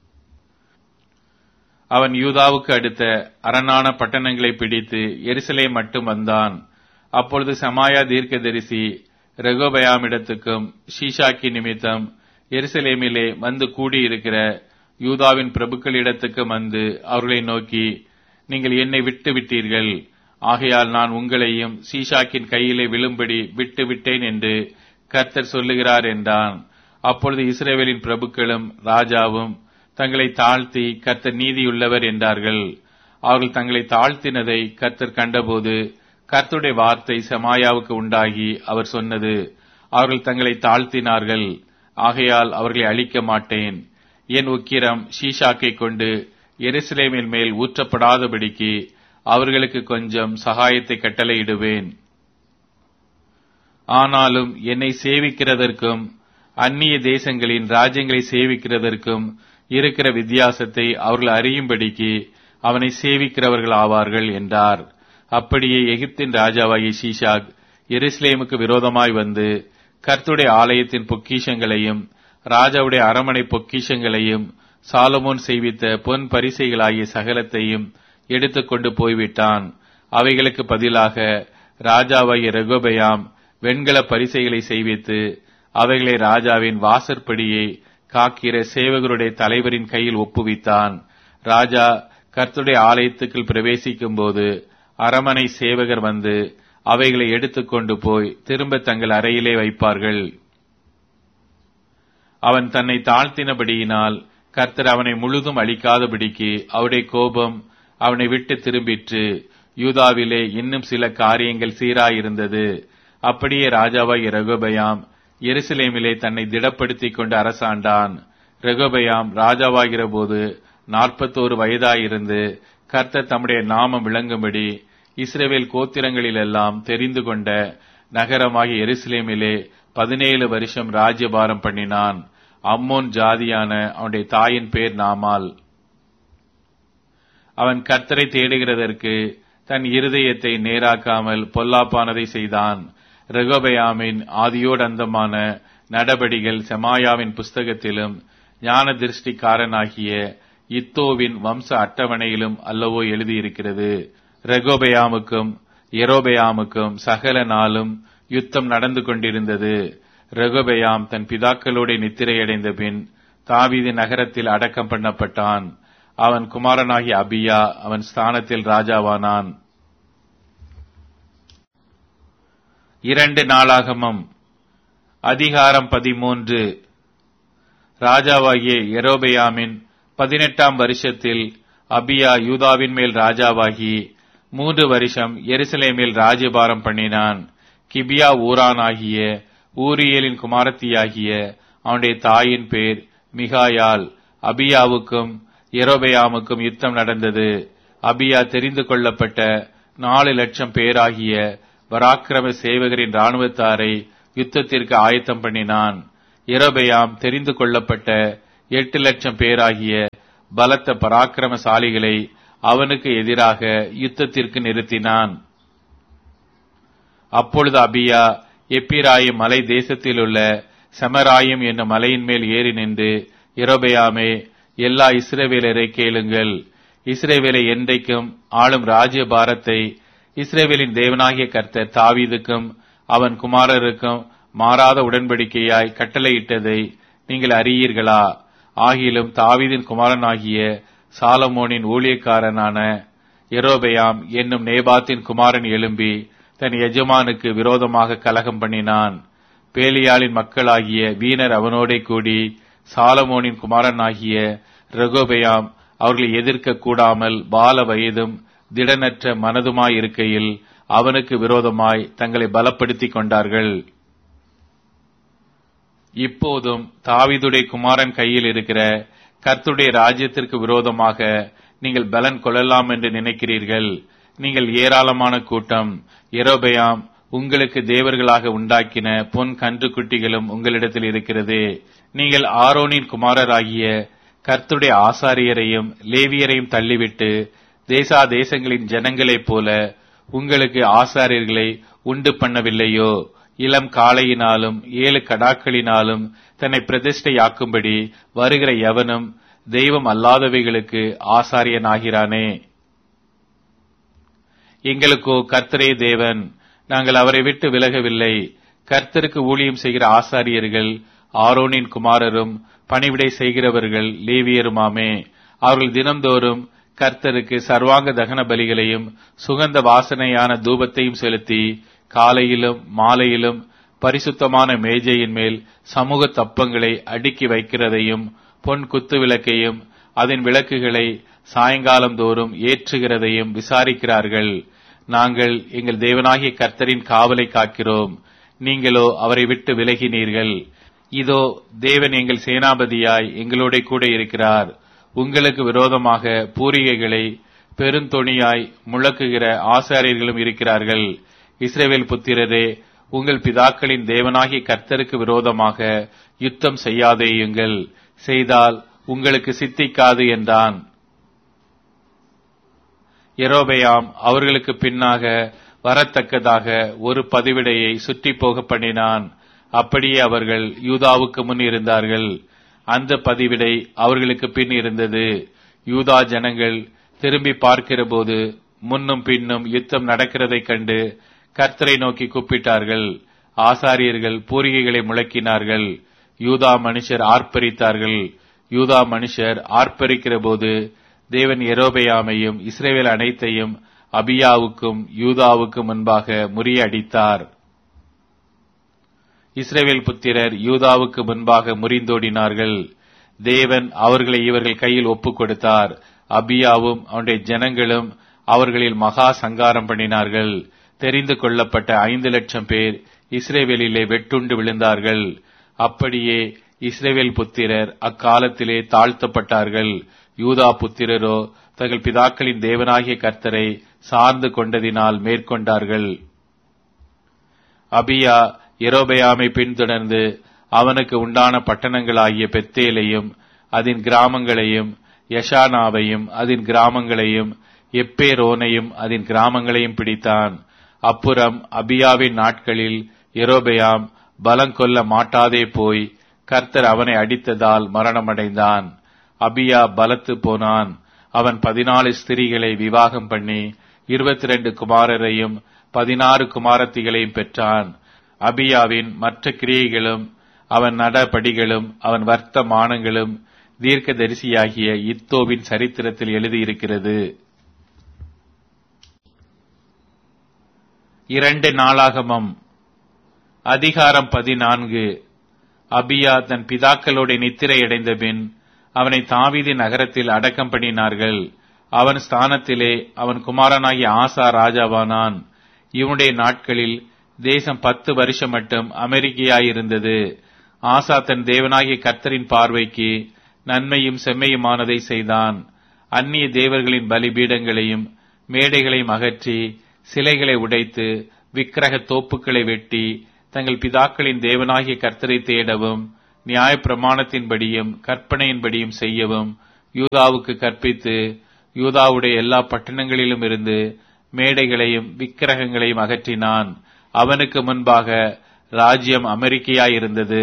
அவன் யூதாவுக்கு அடுத்த அரணான பட்டணங்களை பிடித்து எருசலேம் மட்டும் வந்தான் அப்பொழுது சமாயா தீர்க்கதரிசி ரெகோபயாமிடத்துக்கும் ஷீஷாக்கி நிமித்தம் எருசலேமிலே வந்து கூடியிருக்கிற யூதாவின் பிரபுக்களிடத்துக்கும் வந்து அவர்களை நோக்கி நீங்கள் என்னை விட்டு விட்டீர்கள் ஆகையால் நான் உங்களையும் சீஷாக்கின் கையிலே விழும்படி விட்டு விட்டேன் என்று கர்த்தர் சொல்லுகிறார் என்றான் அப்பொழுது இஸ்ரேவேலின் பிரபுக்களும் ராஜாவும் தங்களை தாழ்த்தி கர்த்தர் நீதியுள்ளவர் என்றார்கள் அவர்கள் தங்களை தாழ்த்தினதை கர்த்தர் கண்டபோது கர்த்தருடைய வார்த்தை செமாயாவுக்கு உண்டாகி அவர் சொன்னது அவர்கள் தங்களை தாழ்த்தினார்கள் ஆகையால் அவர்களை அழிக்க மாட்டேன் என் உக்கிரம் ஷீஷாக்கை கொண்டு எருசலேமின் மேல் ஊற்றப்படாதபடிக்கு அவர்களுக்கு கொஞ்சம் சகாயத்தை கட்டளையிடுவேன் ஆனாலும் என்னை சேவிக்கிறதற்கும் அந்நிய தேசங்களின் ராஜ்யங்களை சேவிக்கிறதற்கும் இருக்கிற வித்தியாசத்தை அவர்கள் அறியும்படிக்கு அவனை சேவிக்கிறவர்கள் ஆவார்கள் என்றார் அப்படியே எகிப்தின் ராஜாவாகிய ஷீஷாக் எருசலேமுக்கு விரோதமாய் வந்து கர்த்துடைய ஆலயத்தின் பொக்கிஷங்களையும் ராஜாவுடைய அரமனை பொக்கிஷங்களையும் சாலமோன் செய்வித்த பொன் பரிசைகளாகிய சகலத்தையும் எடுத்துக்கொண்டு போய்விட்டான் அவைகளுக்கு பதிலாக ராஜாவாகிய ரெகோபயாம் வெண்கல பரிசைகளை செய்வித்து அவைகளை ராஜாவின் வாசற்படியை காக்கிற சேவகருடைய தலைவரின் கையில் ஒப்புவித்தான் ராஜா கர்த்துடைய ஆலயத்துக்குள் பிரவேசிக்கும் போது அரமனை சேவகர் வந்து அவைகளை எடுத்துக்கொண்டு போய் திரும்ப தங்கள் அறையிலே வைப்பார்கள் அவன் தன்னை தாழ்த்தினபடியினால் கர்த்தர் அவனை முழுதும் அழிக்காதபடிக்கு அவருடைய கோபம் அவனை விட்டு திரும்பிற்று யூதாவிலே இன்னும் சில காரியங்கள் சீராயிருந்தது அப்படியே ராஜாவாய் ரகுபயாம் எருசலேமிலே தன்னை திடப்படுத்திக் கொண்டு அரசாண்டான் ரெகோபயாம் ராஜாவாகிற போது நாற்பத்தோரு வயதாயிருந்து கர்த்தர் தம்முடைய நாமம் விளங்கும்படி இஸ்ரேவேல் கோத்திரங்களிலெல்லாம் தெரிந்து கொண்ட நகரமாகிய எருசலேமிலே பதினேழு வருஷம் ராஜ்யபாரம் பண்ணினான் அம்மோன் ஜாதியான அவனுடைய தாயின் பேர் நாமால் அவன் கர்த்தரை தேடுகிறதற்கு தன் இருதயத்தை நேராக்காமல் பொல்லாப்பானதை செய்தான் ரெகோபயாமின் ஆதியோடந்தமான நடபடிகள் செமாயாவின் புஸ்தகத்திலும் ஞான திருஷ்டிக்காரனாகிய இத்தோவின் வம்ச அட்டவணையிலும் அல்லவோ எழுதியிருக்கிறது ரெகோபயாமுக்கும் எரோபயாமுக்கும் சகல நாளும் யுத்தம் நடந்து கொண்டிருந்தது ரெகோபயாம் தன் பிதாக்களோட நித்திரையடைந்த பின் தாவீது நகரத்தில் அடக்கம் பண்ணப்பட்டான் அவன் குமாரனாகிய அபியா அவன் ஸ்தானத்தில் ராஜாவானான் இரண்டு நாளாகமம் அதிகாரம் பதிமூன்று ராஜாவாகிய எரோபயாமின் பதினெட்டாம் வருஷத்தில் அபியா யூதாவின் மேல் ராஜாவாகி மூன்று வருஷம் எருசலேமில் ராஜ்யபாரம் பண்ணினான் கிபியா ஊரானாகிய ஊரியலின் குமாரத்தியாகிய அவனுடைய தாயின் பேர் மிகாயால் அபியாவுக்கும் எரோபயாமுக்கும் யுத்தம் நடந்தது அபியா தெரிந்து கொள்ளப்பட்ட நாலு லட்சம் பேராகிய பராக்கிரம சேவகரின் ராணுவத்தாரை யுத்தத்திற்கு ஆயத்தம் பண்ணினான் எரோபெயாம் தெரிந்து கொள்ளப்பட்ட எட்டு லட்சம் பேராகிய பலத்த பராக்கிரமசாலிகளை அவனுக்கு எதிராக யுத்தத்திற்கு நிறுத்தினான் அப்பொழுது அபியா எப்பிராயிம் மலை தேசத்திலுள்ள செமராயிம் என்னும் மலையின் மேல் ஏறி நின்று எரோபெயாமே எல்லா இஸ்ரவேலரை கேளுங்கள் இஸ்ரேவேலை என்றைக்கும் ஆளும் ராஜ்ய பாரத்தை இஸ்ரேவேலின் தேவனாகிய கர்த்தர் தாவீதுக்கும் அவன் குமாரருக்கும் மாறாத உடன்படிக்கையாய் கட்டளையிட்டதை நீங்கள் அறியீர்களா ஆகிலும் தாவீதின் குமாரனாகிய சாலமோனின் ஊழியக்காரனான எரோபெயாம் என்னும் நேபாத்தின் குமாரன் எழும்பி தன் எஜமானுக்கு விரோதமாக கலகம் பண்ணினான் பேலியாளின் மக்களாகிய வீணர் அவனோடே கூடி சாலமோனின் குமாரனாகிய ரகோபெயாம் அவர்களை எதிர்க்க கூடாமல் பால வயதும் திடனற்ற மனதுமாய் இருக்கையில் அவனுக்கு விரோதமாய் தங்களை பலப்படுத்திக் கொண்டார்கள் இப்போதும் தாவிதுடைய குமாரன் கையில் இருக்கிற கர்த்துடைய ராஜ்யத்திற்கு விரோதமாக நீங்கள் பலன் கொள்ளலாம் என்று நினைக்கிறீர்கள் நீங்கள் ஏராளமான கூட்டம் எரோபெயாம் உங்களுக்கு தேவர்களாக உண்டாக்கின பொன் கன்றுக்குட்டிகளும் உங்களிடத்தில் இருக்கிறது நீங்கள் ஆரோனின் குமாரராகிய கர்த்துடைய ஆசாரியரையும் லேவியரையும் தள்ளிவிட்டு தேசா தேசங்களின் ஜனங்களைப் போல உங்களுக்கு ஆசாரியர்களை உண்டு பண்ணவில்லையோ இளம் காளையினாலும் ஏழு கடாக்களினாலும் தன்னை பிரதிஷ்டையாக்கும்படி வருகிற எவனும் தெய்வம் அல்லாதவைகளுக்கு ஆசாரியனாகிறானே எங்களுக்கோ கர்த்தரே தேவன் நாங்கள் அவரை விட்டு விலகவில்லை கர்த்தருக்கு ஊழியம் செய்கிற ஆசாரியர்கள் ஆரோனின் குமாரரும் பணிவிடை செய்கிறவர்கள் லேவியருமாமே அவர்கள் தினம்தோறும் கர்த்தருக்கு சர்வாங்க தகன பலிகளையும் சுகந்த வாசனையான தூபத்தையும் செலுத்தி காலையிலும் மாலையிலும் பரிசுத்தமான மேஜையின் மேல் சமூக தப்பங்களை அடுக்கி வைக்கிறதையும் பொன் குத்து விளக்கையும் அதன் விளக்குகளை சாயங்காலம் தோறும் ஏற்றுகிறதையும் விசாரிக்கிறார்கள் நாங்கள் எங்கள் தேவனாகிய கர்த்தரின் காவலை காக்கிறோம் நீங்களோ அவரை விட்டு விலகினீர்கள் இதோ தேவன் எங்கள் சேனாபதியாய் எங்களோட கூட இருக்கிறார் உங்களுக்கு விரோதமாக பூரிகைகளை பெருந்தொணியாய் முழக்குகிற ஆசாரியர்களும் இருக்கிறார்கள் இஸ்ரேவேல் புத்திரரே உங்கள் பிதாக்களின் தேவனாகிய கர்த்தருக்கு விரோதமாக யுத்தம் செய்யாதேயுங்கள் செய்தால் உங்களுக்கு சித்திக்காது என்றான் எரோபெயாம் அவர்களுக்கு பின்னாக வரத்தக்கதாக ஒரு பதிவிடையை சுற்றி போக பண்ணினான் அப்படியே அவர்கள் யூதாவுக்கு முன் இருந்தார்கள் அந்த பதிவிடை அவர்களுக்கு பின் இருந்தது யூதா ஜனங்கள் திரும்பி பார்க்கிறபோது முன்னும் பின்னும் யுத்தம் நடக்கிறதைக் கண்டு கர்த்தரை நோக்கி கூப்பிட்டார்கள் ஆசாரியர்கள் பூரிகைகளை முழக்கினார்கள் யூதா மனுஷர் ஆர்ப்பரித்தார்கள் யூதா மனுஷர் ஆர்ப்பரிக்கிற போது தேவன் எரோபெயாமையும் இஸ்ரேவேல் அனைத்தையும் அபியாவுக்கும் யூதாவுக்கும் முன்பாக முறியடித்தார் இஸ்ரேவேல் புத்திரர் யூதாவுக்கு முன்பாக முறிந்தோடினார்கள் தேவன் அவர்களை இவர்கள் கையில் ஒப்புக் கொடுத்தார் அபியாவும் அவனுடைய ஜனங்களும் அவர்களில் மகா சங்காரம் பண்ணினார்கள் தெரிந்து கொள்ளப்பட்ட ஐந்து லட்சம் பேர் இஸ்ரேவேலிலே வெட்டுண்டு விழுந்தார்கள் அப்படியே இஸ்ரேவேல் புத்திரர் அக்காலத்திலே தாழ்த்தப்பட்டார்கள் யூதா புத்திரரோ தங்கள் பிதாக்களின் தேவனாகிய கர்த்தரை சார்ந்து கொண்டதினால் மேற்கொண்டார்கள் அபியா எரோபெயாமை பின்தொடர்ந்து அவனுக்கு உண்டான பட்டணங்களாகிய பெத்தேலையும் அதன் கிராமங்களையும் யஷானாவையும் அதன் கிராமங்களையும் எப்பேரோனையும் அதன் கிராமங்களையும் பிடித்தான் அப்புறம் அபியாவின் நாட்களில் எரோபெயாம் பலங்கொல்ல மாட்டாதே போய் கர்த்தர் அவனை அடித்ததால் மரணமடைந்தான் அபியா பலத்து போனான் அவன் பதினாலு ஸ்திரீகளை விவாகம் பண்ணி இருபத்தி ரெண்டு குமாரரையும் பதினாறு குமாரத்திகளையும் பெற்றான் அபியாவின் மற்ற கிரியைகளும் அவன் நடபடிகளும் அவன் வர்த்தமானங்களும் தீர்க்கதரிசியாகிய இத்தோவின் சரித்திரத்தில் எழுதியிருக்கிறது இரண்டு நாளாகமம் அதிகாரம் பதினான்கு அபியா தன் பிதாக்களோட நித்திரையடைந்த பின் அவனை தாவீதி நகரத்தில் அடக்கம் பண்ணினார்கள் அவன் ஸ்தானத்திலே அவன் குமாரனாகிய ஆசா ராஜாவானான் இவனுடைய நாட்களில் தேசம் பத்து வருஷம் மட்டும் அமெரிக்கையாயிருந்தது ஆசா தன் தேவனாகிய கர்த்தரின் பார்வைக்கு நன்மையும் செம்மையுமானதை செய்தான் அந்நிய தேவர்களின் பலிபீடங்களையும் மேடைகளையும் அகற்றி சிலைகளை உடைத்து விக்கிரக தோப்புக்களை வெட்டி தங்கள் பிதாக்களின் தேவனாகிய கர்த்தரை தேடவும் நியாயப்பிரமாணத்தின்படியும் கற்பனையின்படியும் செய்யவும் யூதாவுக்கு கற்பித்து யூதாவுடைய எல்லா பட்டணங்களிலும் இருந்து மேடைகளையும் விக்கிரகங்களையும் அகற்றினான் அவனுக்கு முன்பாக ராஜ்யம் அமெரிக்கையாயிருந்தது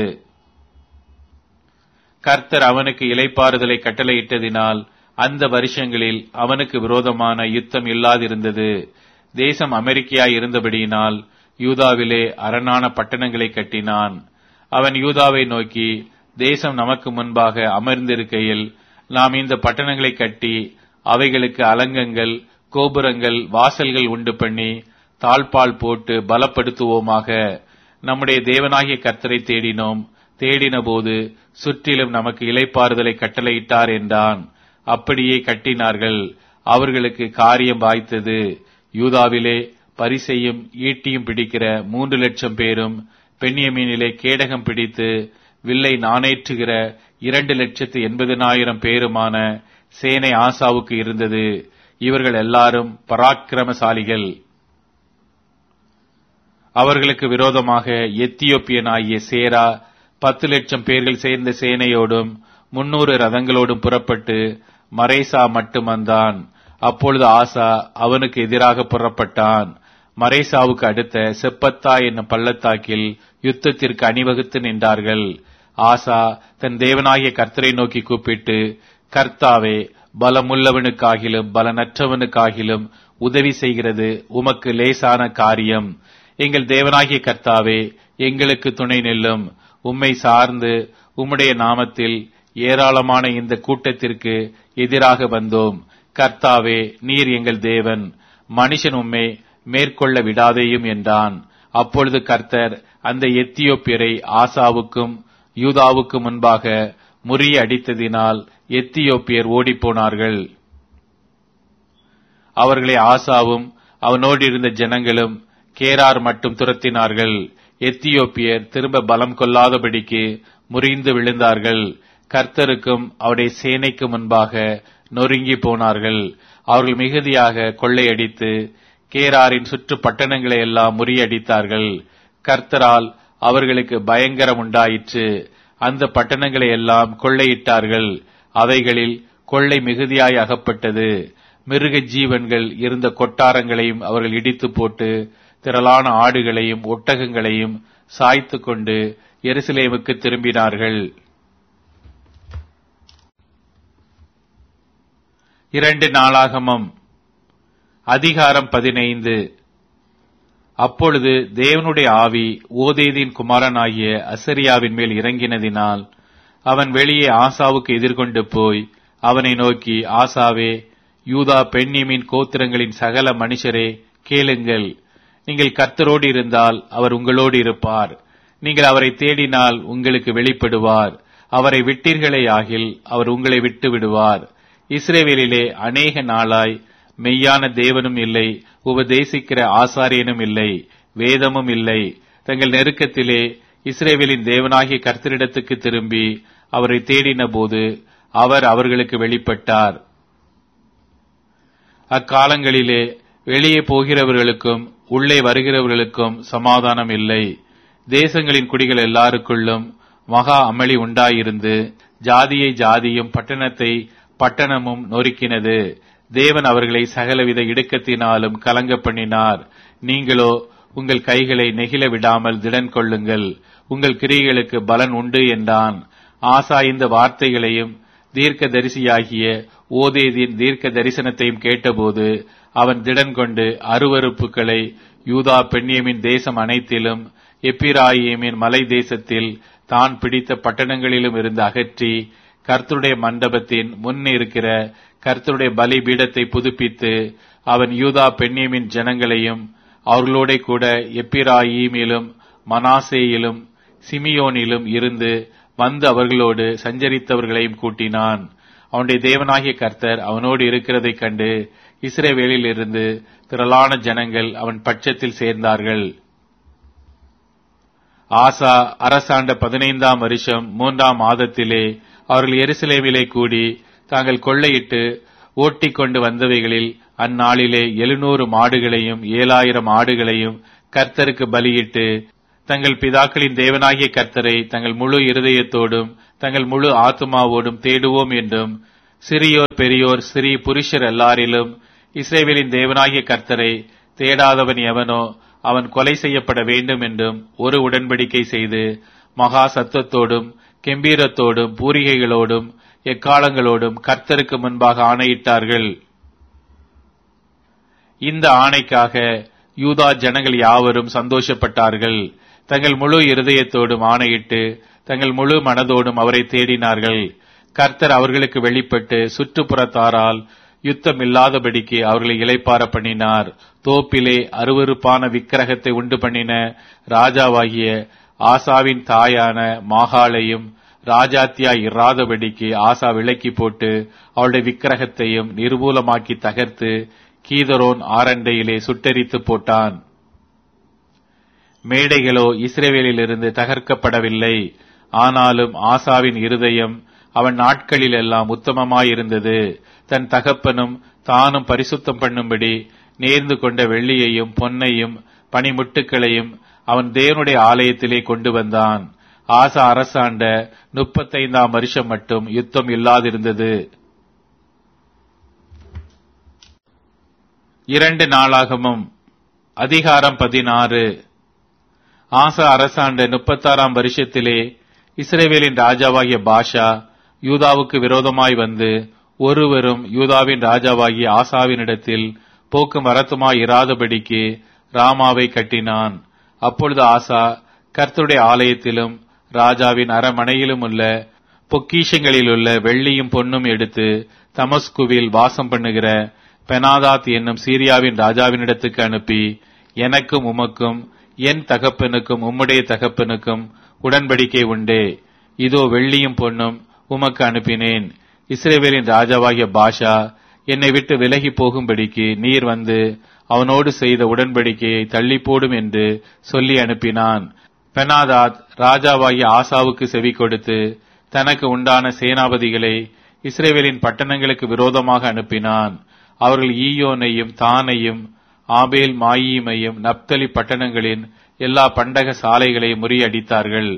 கர்த்தர் அவனுக்கு இலைப்பாறுதலை கட்டளையிட்டதினால் அந்த வருஷங்களில் அவனுக்கு விரோதமான யுத்தம் இல்லாதிருந்தது தேசம் அமெரிக்கையாய் இருந்தபடியினால் யூதாவிலே அரணான பட்டணங்களை கட்டினான் அவன் யூதாவை நோக்கி தேசம் நமக்கு முன்பாக அமர்ந்திருக்கையில் நாம் இந்த பட்டணங்களை கட்டி அவைகளுக்கு அலங்கங்கள் கோபுரங்கள் வாசல்கள் உண்டு பண்ணி தாழ்பால் போட்டு பலப்படுத்துவோமாக நம்முடைய தேவனாகிய கர்த்தரை தேடினோம் தேடினபோது சுற்றிலும் நமக்கு இலைப்பாறுதலை கட்டளையிட்டார் என்றான் அப்படியே கட்டினார்கள் அவர்களுக்கு காரியம் வாய்த்தது யூதாவிலே பரிசையும் ஈட்டியும் பிடிக்கிற மூன்று லட்சம் பேரும் பெண்ணியமீனிலே கேடகம் பிடித்து வில்லை நாணேற்றுகிற இரண்டு லட்சத்து எண்பதினாயிரம் பேருமான சேனை ஆசாவுக்கு இருந்தது இவர்கள் எல்லாரும் பராக்கிரமசாலிகள் அவர்களுக்கு விரோதமாக எத்தியோப்பியனாகிய சேரா பத்து லட்சம் பேர்கள் சேர்ந்த சேனையோடும் முன்னூறு ரதங்களோடும் புறப்பட்டு மரேசா மட்டும் வந்தான் அப்பொழுது ஆசா அவனுக்கு எதிராக புறப்பட்டான் மரேசாவுக்கு அடுத்த செப்பத்தா என்னும் பள்ளத்தாக்கில் யுத்தத்திற்கு அணிவகுத்து நின்றார்கள் ஆசா தன் தேவனாகிய கர்த்தரை நோக்கி கூப்பிட்டு கர்த்தாவே பலமுள்ளவனுக்காகிலும் பலனற்றவனுக்காகிலும் உதவி செய்கிறது உமக்கு லேசான காரியம் எங்கள் தேவனாகிய கர்த்தாவே எங்களுக்கு துணை நில்லும் உம்மை சார்ந்து உம்முடைய நாமத்தில் ஏராளமான இந்த கூட்டத்திற்கு எதிராக வந்தோம் கர்த்தாவே நீர் எங்கள் தேவன் மனுஷன் உம்மை மேற்கொள்ள விடாதேயும் என்றான் அப்பொழுது கர்த்தர் அந்த எத்தியோப்பியரை ஆசாவுக்கும் யூதாவுக்கு முன்பாக முறிய அடித்ததினால் எத்தியோப்பியர் ஓடிப்போனார்கள் அவர்களை ஆசாவும் அவனோடு இருந்த ஜனங்களும் கேரார் மட்டும் துரத்தினார்கள் எத்தியோப்பியர் திரும்ப பலம் கொள்ளாதபடிக்கு முறிந்து விழுந்தார்கள் கர்த்தருக்கும் அவருடைய சேனைக்கு முன்பாக நொறுங்கி போனார்கள் அவர்கள் மிகுதியாக கொள்ளையடித்து கேராரின் சுற்று பட்டணங்களை எல்லாம் முறியடித்தார்கள் கர்த்தரால் அவர்களுக்கு பயங்கரம் உண்டாயிற்று அந்த பட்டணங்களை எல்லாம் கொள்ளையிட்டார்கள் அவைகளில் கொள்ளை மிகுதியாய் அகப்பட்டது மிருக ஜீவன்கள் இருந்த கொட்டாரங்களையும் அவர்கள் இடித்து போட்டு திரளான ஆடுகளையும் ஒட்டகங்களையும் சாய்த்து கொண்டு எருசலேமுக்கு திரும்பினார்கள் இரண்டு நாளாகமம் அதிகாரம் பதினைந்து அப்பொழுது தேவனுடைய ஆவி ஓதேதின் குமாரனாகிய அசரியாவின் மேல் இறங்கினதினால் அவன் வெளியே ஆசாவுக்கு எதிர்கொண்டு போய் அவனை நோக்கி ஆசாவே யூதா பெண்ணியமின் கோத்திரங்களின் சகல மனுஷரே கேளுங்கள் நீங்கள் கர்த்தரோடு இருந்தால் அவர் உங்களோடு இருப்பார் நீங்கள் அவரை தேடினால் உங்களுக்கு வெளிப்படுவார் அவரை விட்டீர்களே ஆகில் அவர் உங்களை விட்டு விடுவார் இஸ்ரேவேலிலே அநேக நாளாய் மெய்யான தேவனும் இல்லை உபதேசிக்கிற ஆசாரியனும் இல்லை வேதமும் இல்லை தங்கள் நெருக்கத்திலே இஸ்ரேவேலின் தேவனாகிய கர்த்தரிடத்துக்கு திரும்பி அவரை தேடின போது அவர் அவர்களுக்கு வெளிப்பட்டார் அக்காலங்களிலே வெளியே போகிறவர்களுக்கும் உள்ளே வருகிறவர்களுக்கும் சமாதானம் இல்லை தேசங்களின் குடிகள் எல்லாருக்குள்ளும் மகா அமளி உண்டாயிருந்து ஜாதியை ஜாதியும் பட்டணத்தை பட்டணமும் நொறுக்கினது தேவன் அவர்களை சகலவித இடுக்கத்தினாலும் கலங்க பண்ணினார் நீங்களோ உங்கள் கைகளை நெகிழ விடாமல் திடன் கொள்ளுங்கள் உங்கள் கிரிகளுக்கு பலன் உண்டு என்றான் ஆசா இந்த வார்த்தைகளையும் தீர்க்க தரிசியாகிய ஓதேதின் தீர்க்க தரிசனத்தையும் கேட்டபோது அவன் திடன் கொண்டு அருவறுப்புகளை யூதா பெண்ணியமின் தேசம் அனைத்திலும் எப்பிராயிமின் மலை தேசத்தில் தான் பிடித்த பட்டணங்களிலும் இருந்து அகற்றி கர்த்தருடைய மண்டபத்தின் முன் இருக்கிற கர்த்தருடைய பலி பீடத்தை புதுப்பித்து அவன் யூதா பெண்ணியமின் ஜனங்களையும் அவர்களோட கூட எப்பிராயிமிலும் மனாசேயிலும் சிமியோனிலும் இருந்து வந்து அவர்களோடு சஞ்சரித்தவர்களையும் கூட்டினான் அவனுடைய தேவனாகிய கர்த்தர் அவனோடு இருக்கிறதைக் கண்டு இஸ்ரேவேலில் இருந்து திரளான ஜனங்கள் அவன் பட்சத்தில் சேர்ந்தார்கள் ஆசா அரசாண்ட பதினைந்தாம் வருஷம் மூன்றாம் மாதத்திலே அவர்கள் எருசலேமிலே கூடி தாங்கள் கொள்ளையிட்டு ஓட்டிக் கொண்டு வந்தவைகளில் அந்நாளிலே எழுநூறு மாடுகளையும் ஏழாயிரம் ஆடுகளையும் கர்த்தருக்கு பலியிட்டு தங்கள் பிதாக்களின் தேவனாகிய கர்த்தரை தங்கள் முழு இருதயத்தோடும் தங்கள் முழு ஆத்துமாவோடும் தேடுவோம் என்றும் சிறியோர் பெரியோர் சிறி புருஷர் எல்லாரிலும் இஸ்ரேவேலின் தேவனாகிய கர்த்தரை தேடாதவன் எவனோ அவன் கொலை செய்யப்பட வேண்டும் என்றும் ஒரு உடன்படிக்கை செய்து மகா சத்தத்தோடும் கெம்பீரத்தோடும் பூரிகைகளோடும் எக்காலங்களோடும் கர்த்தருக்கு முன்பாக ஆணையிட்டார்கள் இந்த ஆணைக்காக யூதா ஜனங்கள் யாவரும் சந்தோஷப்பட்டார்கள் தங்கள் முழு இருதயத்தோடும் ஆணையிட்டு தங்கள் முழு மனதோடும் அவரை தேடினார்கள் கர்த்தர் அவர்களுக்கு வெளிப்பட்டு சுற்றுப்புறத்தாரால் யுத்தம் இல்லாதபடிக்கு அவர்களை இளைப்பார பண்ணினார் தோப்பிலே அருவருப்பான விக்கிரகத்தை உண்டு பண்ணின ராஜாவாகிய ஆசாவின் தாயான மாகாளையும் ராஜாத்தியாய் இராதபடிக்கு ஆசா விலக்கி போட்டு அவளுடைய விக்கிரகத்தையும் நிர்மூலமாக்கி தகர்த்து கீதரோன் ஆரண்டையிலே சுட்டெரித்து போட்டான் மேடைகளோ இஸ்ரேவேலிலிருந்து தகர்க்கப்படவில்லை ஆனாலும் ஆசாவின் இருதயம் அவன் நாட்களிலெல்லாம் உத்தமமாயிருந்தது தன் தகப்பனும் தானும் பரிசுத்தம் பண்ணும்படி நேர்ந்து கொண்ட வெள்ளியையும் பொன்னையும் பனிமுட்டுக்களையும் அவன் தேவனுடைய ஆலயத்திலே கொண்டு வந்தான் ஆசா அரசாண்ட முப்பத்தைந்தாம் வருஷம் மட்டும் யுத்தம் இல்லாதிருந்தது இரண்டு நாளாகமும் அதிகாரம் பதினாறு ஆசா அரசாண்ட முப்பத்தாறாம் வருஷத்திலே இஸ்ரேவேலின் ராஜாவாகிய பாஷா யூதாவுக்கு விரோதமாய் வந்து ஒருவரும் யூதாவின் ராஜாவாகிய ஆசாவினிடத்தில் போக்கும் வரத்துமாய் இராதபடிக்கு ராமாவை கட்டினான் அப்பொழுது ஆசா கர்த்தருடைய ஆலயத்திலும் ராஜாவின் அரமனையிலும் உள்ள பொக்கிஷங்களிலுள்ள வெள்ளியும் பொன்னும் எடுத்து தமஸ்குவில் வாசம் பண்ணுகிற பெனாதாத் என்னும் சீரியாவின் ராஜாவினிடத்துக்கு அனுப்பி எனக்கும் உமக்கும் என் தகப்பனுக்கும் உம்முடைய தகப்பனுக்கும் உடன்படிக்கை உண்டே இதோ வெள்ளியும் பொன்னும் உமக்கு அனுப்பினேன் இஸ்ரேவேலின் ராஜாவாகிய பாஷா என்னை விட்டு விலகி போகும்படிக்கு நீர் வந்து அவனோடு செய்த உடன்படிக்கையை தள்ளி போடும் என்று சொல்லி அனுப்பினான் பெனாதாத் ராஜாவாகிய ஆசாவுக்கு செவி கொடுத்து தனக்கு உண்டான சேனாபதிகளை இஸ்ரேவேலின் பட்டணங்களுக்கு விரோதமாக அனுப்பினான் அவர்கள் ஈயோனையும் தானையும் ஆபேல் மாயீமையும் நப்தலி பட்டணங்களின் எல்லா பண்டக சாலைகளையும் முறியடித்தார்கள்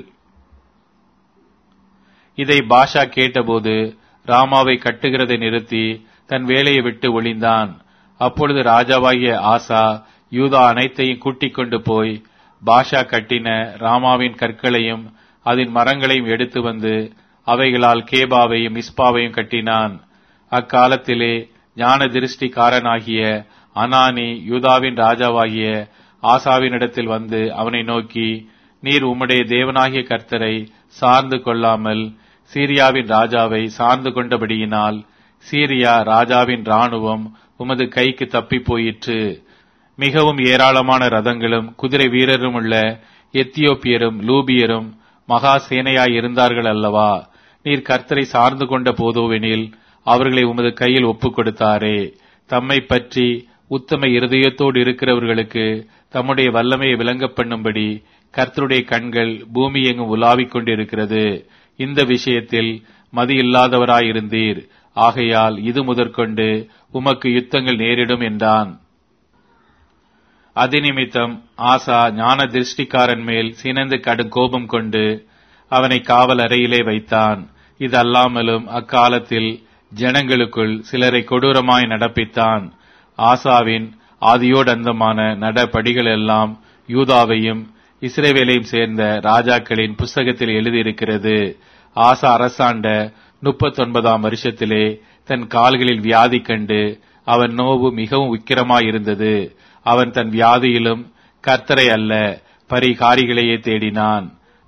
இதை பாஷா கேட்டபோது ராமாவை கட்டுகிறதை நிறுத்தி தன் வேலையை விட்டு ஒளிந்தான் அப்பொழுது ராஜாவாகிய ஆசா யூதா அனைத்தையும் கூட்டிக் கொண்டு போய் பாஷா கட்டின ராமாவின் கற்களையும் அதன் மரங்களையும் எடுத்து வந்து அவைகளால் கேபாவையும் மிஸ்பாவையும் கட்டினான் அக்காலத்திலே ஞான திருஷ்டிக்காரனாகிய அனானி யூதாவின் ராஜாவாகிய ஆசாவினிடத்தில் வந்து அவனை நோக்கி நீர் உம்முடைய தேவனாகிய கர்த்தரை சார்ந்து கொள்ளாமல் சீரியாவின் ராஜாவை சார்ந்து கொண்டபடியினால் சீரியா ராஜாவின் ராணுவம் உமது கைக்கு தப்பி போயிற்று மிகவும் ஏராளமான ரதங்களும் குதிரை வீரரும் உள்ள எத்தியோப்பியரும் லூபியரும் மகா சேனையாய் இருந்தார்கள் அல்லவா நீர் கர்த்தரை சார்ந்து கொண்ட போதோவெனில் அவர்களை உமது கையில் ஒப்புக் கொடுத்தாரே தம்மை பற்றி உத்தம இருதயத்தோடு இருக்கிறவர்களுக்கு தம்முடைய வல்லமையை விளங்க பண்ணும்படி கர்த்தருடைய கண்கள் பூமி எங்கும் உலாவிக் கொண்டிருக்கிறது இந்த விஷயத்தில் மதி இல்லாதவராயிருந்தீர் ஆகையால் இது முதற்கொண்டு உமக்கு யுத்தங்கள் நேரிடும் என்றான் அதிநிமித்தம் ஆசா ஞான திருஷ்டிக்காரன் மேல் சினந்து கடும் கோபம் கொண்டு அவனை காவல் அறையிலே வைத்தான் இது அல்லாமலும் அக்காலத்தில் ஜனங்களுக்குள் சிலரை கொடூரமாய் நடப்பித்தான் ஆசாவின் ஆதியோடந்தமான நடபடிகள் எல்லாம் யூதாவையும் இஸ்ரேவேலையும் சேர்ந்த ராஜாக்களின் புஸ்தகத்தில் எழுதியிருக்கிறது ஆசா அரசாண்ட முப்பத்தொன்பதாம் வருஷத்திலே தன் கால்களில் வியாதி கண்டு அவன் நோவு மிகவும் உக்கிரமாயிருந்தது அவன் தன் வியாதியிலும் கர்த்தரை அல்ல பரிகாரிகளையே தேடினான்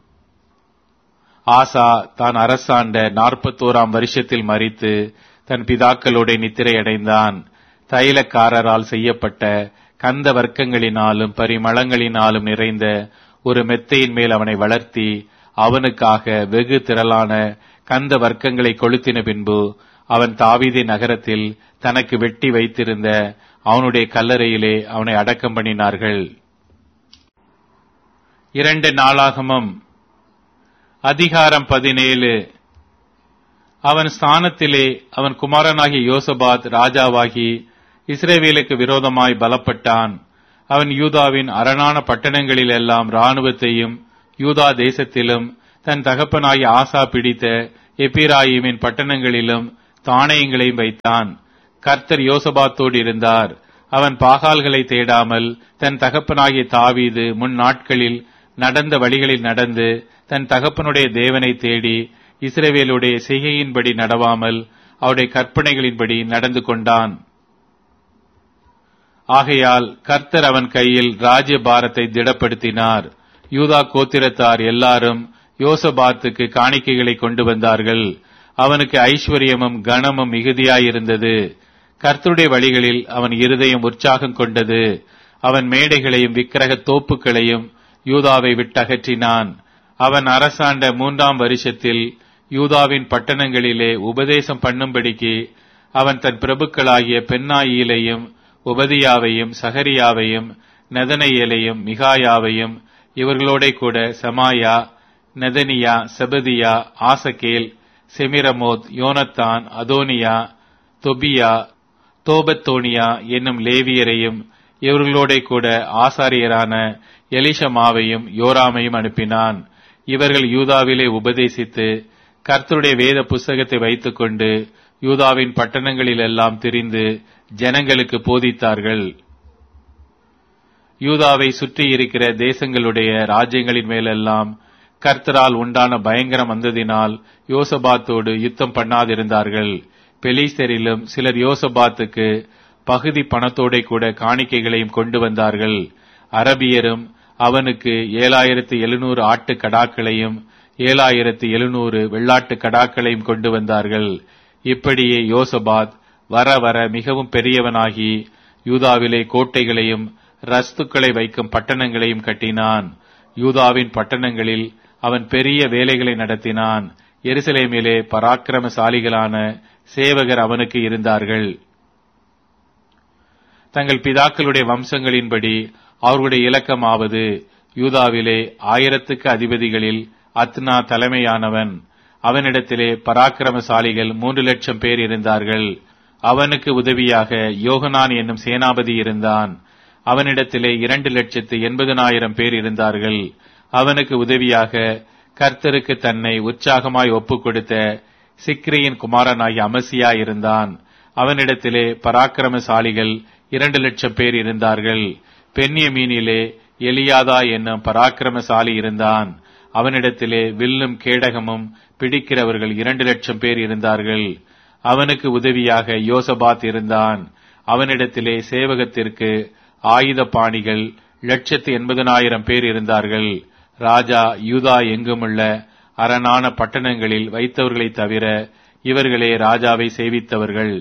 ஆசா தான் அரசாண்ட நாற்பத்தோராம் வருஷத்தில் மறித்து தன் பிதாக்களோட நித்திரை அடைந்தான் தைலக்காரரால் செய்யப்பட்ட கந்த வர்க்கங்களினாலும் பரிமளங்களினாலும் நிறைந்த ஒரு மெத்தையின் மேல் அவனை வளர்த்தி அவனுக்காக வெகு திரளான கந்த வர்க்கங்களை கொளுத்தின பின்பு அவன் தாவீதி நகரத்தில் தனக்கு வெட்டி வைத்திருந்த அவனுடைய கல்லறையிலே அவனை அடக்கம் பண்ணினார்கள் இரண்டு நாளாகமும் அதிகாரம் பதினேழு அவன் ஸ்தானத்திலே அவன் குமாரனாகிய யோசபாத் ராஜாவாகி இஸ்ரேவேலுக்கு விரோதமாய் பலப்பட்டான் அவன் யூதாவின் அரணான பட்டணங்களிலெல்லாம் இராணுவத்தையும் யூதா தேசத்திலும் தன் தகப்பனாகிய ஆசா பிடித்த எப்பிராயிமின் பட்டணங்களிலும் தானியங்களையும் வைத்தான் கர்த்தர் யோசபாத்தோடு இருந்தார் அவன் பாகால்களை தேடாமல் தன் தகப்பனாகிய தாவீது முன் நாட்களில் நடந்த வழிகளில் நடந்து தன் தகப்பனுடைய தேவனை தேடி இஸ்ரவேலுடைய செய்கையின்படி நடவாமல் அவருடைய கற்பனைகளின்படி நடந்து கொண்டான் ஆகையால் கர்த்தர் அவன் கையில் ராஜ்ய பாரத்தை திடப்படுத்தினார் யூதா கோத்திரத்தார் எல்லாரும் யோசபாத்துக்கு காணிக்கைகளை கொண்டு வந்தார்கள் அவனுக்கு ஐஸ்வர்யமும் கனமும் மிகுதியாயிருந்தது கர்த்தருடைய வழிகளில் அவன் இருதயம் உற்சாகம் கொண்டது அவன் மேடைகளையும் விக்கிரக தோப்புகளையும் யூதாவை விட்டகற்றினான் அவன் அரசாண்ட மூன்றாம் வருஷத்தில் யூதாவின் பட்டணங்களிலே உபதேசம் பண்ணும்படிக்கு அவன் தன் பிரபுக்களாகிய பெண்ணாயிலையும் உபதியாவையும் சகரியாவையும் நெதனையலையும் மிகாயாவையும் இவர்களோட கூட சமாயா நெதனியா செபதியா ஆசகேல் செமிரமோத் யோனத்தான் அதோனியா தொபியா தோபத்தோனியா என்னும் லேவியரையும் இவர்களோட கூட ஆசாரியரான எலிஷமாவையும் யோராமையும் அனுப்பினான் இவர்கள் யூதாவிலே உபதேசித்து கர்த்தருடைய வேத புஸ்தகத்தை வைத்துக்கொண்டு யூதாவின் பட்டணங்களிலெல்லாம் திரிந்து ஜனங்களுக்கு போதித்தார்கள் யூதாவை சுற்றி இருக்கிற தேசங்களுடைய ராஜ்யங்களின் மேலெல்லாம் கர்த்தரால் உண்டான பயங்கரம் வந்ததினால் யோசபாத்தோடு யுத்தம் பண்ணாதிருந்தார்கள் பெலிஸ்தரிலும் சிலர் யோசபாத்துக்கு பகுதி பணத்தோட கூட காணிக்கைகளையும் கொண்டு வந்தார்கள் அரபியரும் அவனுக்கு ஏழாயிரத்து எழுநூறு ஆட்டு கடாக்களையும் ஏழாயிரத்து எழுநூறு வெள்ளாட்டு கடாக்களையும் கொண்டு வந்தார்கள் இப்படியே யோசபாத் வர வர மிகவும் பெரியவனாகி யூதாவிலே கோட்டைகளையும் ரஸ்துக்களை வைக்கும் பட்டணங்களையும் கட்டினான் யூதாவின் பட்டணங்களில் அவன் பெரிய வேலைகளை நடத்தினான் எருசலேமிலே பராக்கிரமசாலிகளான சேவகர் அவனுக்கு இருந்தார்கள் தங்கள் பிதாக்களுடைய வம்சங்களின்படி அவர்களுடைய இலக்கமாவது யூதாவிலே ஆயிரத்துக்கு அதிபதிகளில் அத்னா தலைமையானவன் அவனிடத்திலே பராக்கிரமசாலிகள் மூன்று லட்சம் பேர் இருந்தார்கள் அவனுக்கு உதவியாக யோகனான் என்னும் சேனாபதி இருந்தான் அவனிடத்திலே இரண்டு லட்சத்து எண்பதனாயிரம் பேர் இருந்தார்கள் அவனுக்கு உதவியாக கர்த்தருக்கு தன்னை உற்சாகமாய் ஒப்புக் கொடுத்த சிக்ரியின் குமாரனாகிய அமசியா இருந்தான் அவனிடத்திலே பராக்கிரமசாலிகள் இரண்டு லட்சம் பேர் இருந்தார்கள் பெண்ணிய மீனிலே எலியாதா என்னும் பராக்கிரமசாலி இருந்தான் அவனிடத்திலே வில்லும் கேடகமும் பிடிக்கிறவர்கள் இரண்டு லட்சம் பேர் இருந்தார்கள் அவனுக்கு உதவியாக யோசபாத் இருந்தான் அவனிடத்திலே சேவகத்திற்கு ஆயுத பாணிகள் லட்சத்து எண்பதனாயிரம் பேர் இருந்தார்கள் ராஜா யூதா எங்குமுள்ள அரணான பட்டணங்களில் வைத்தவர்களை தவிர இவர்களே ராஜாவை சேவித்தவர்கள்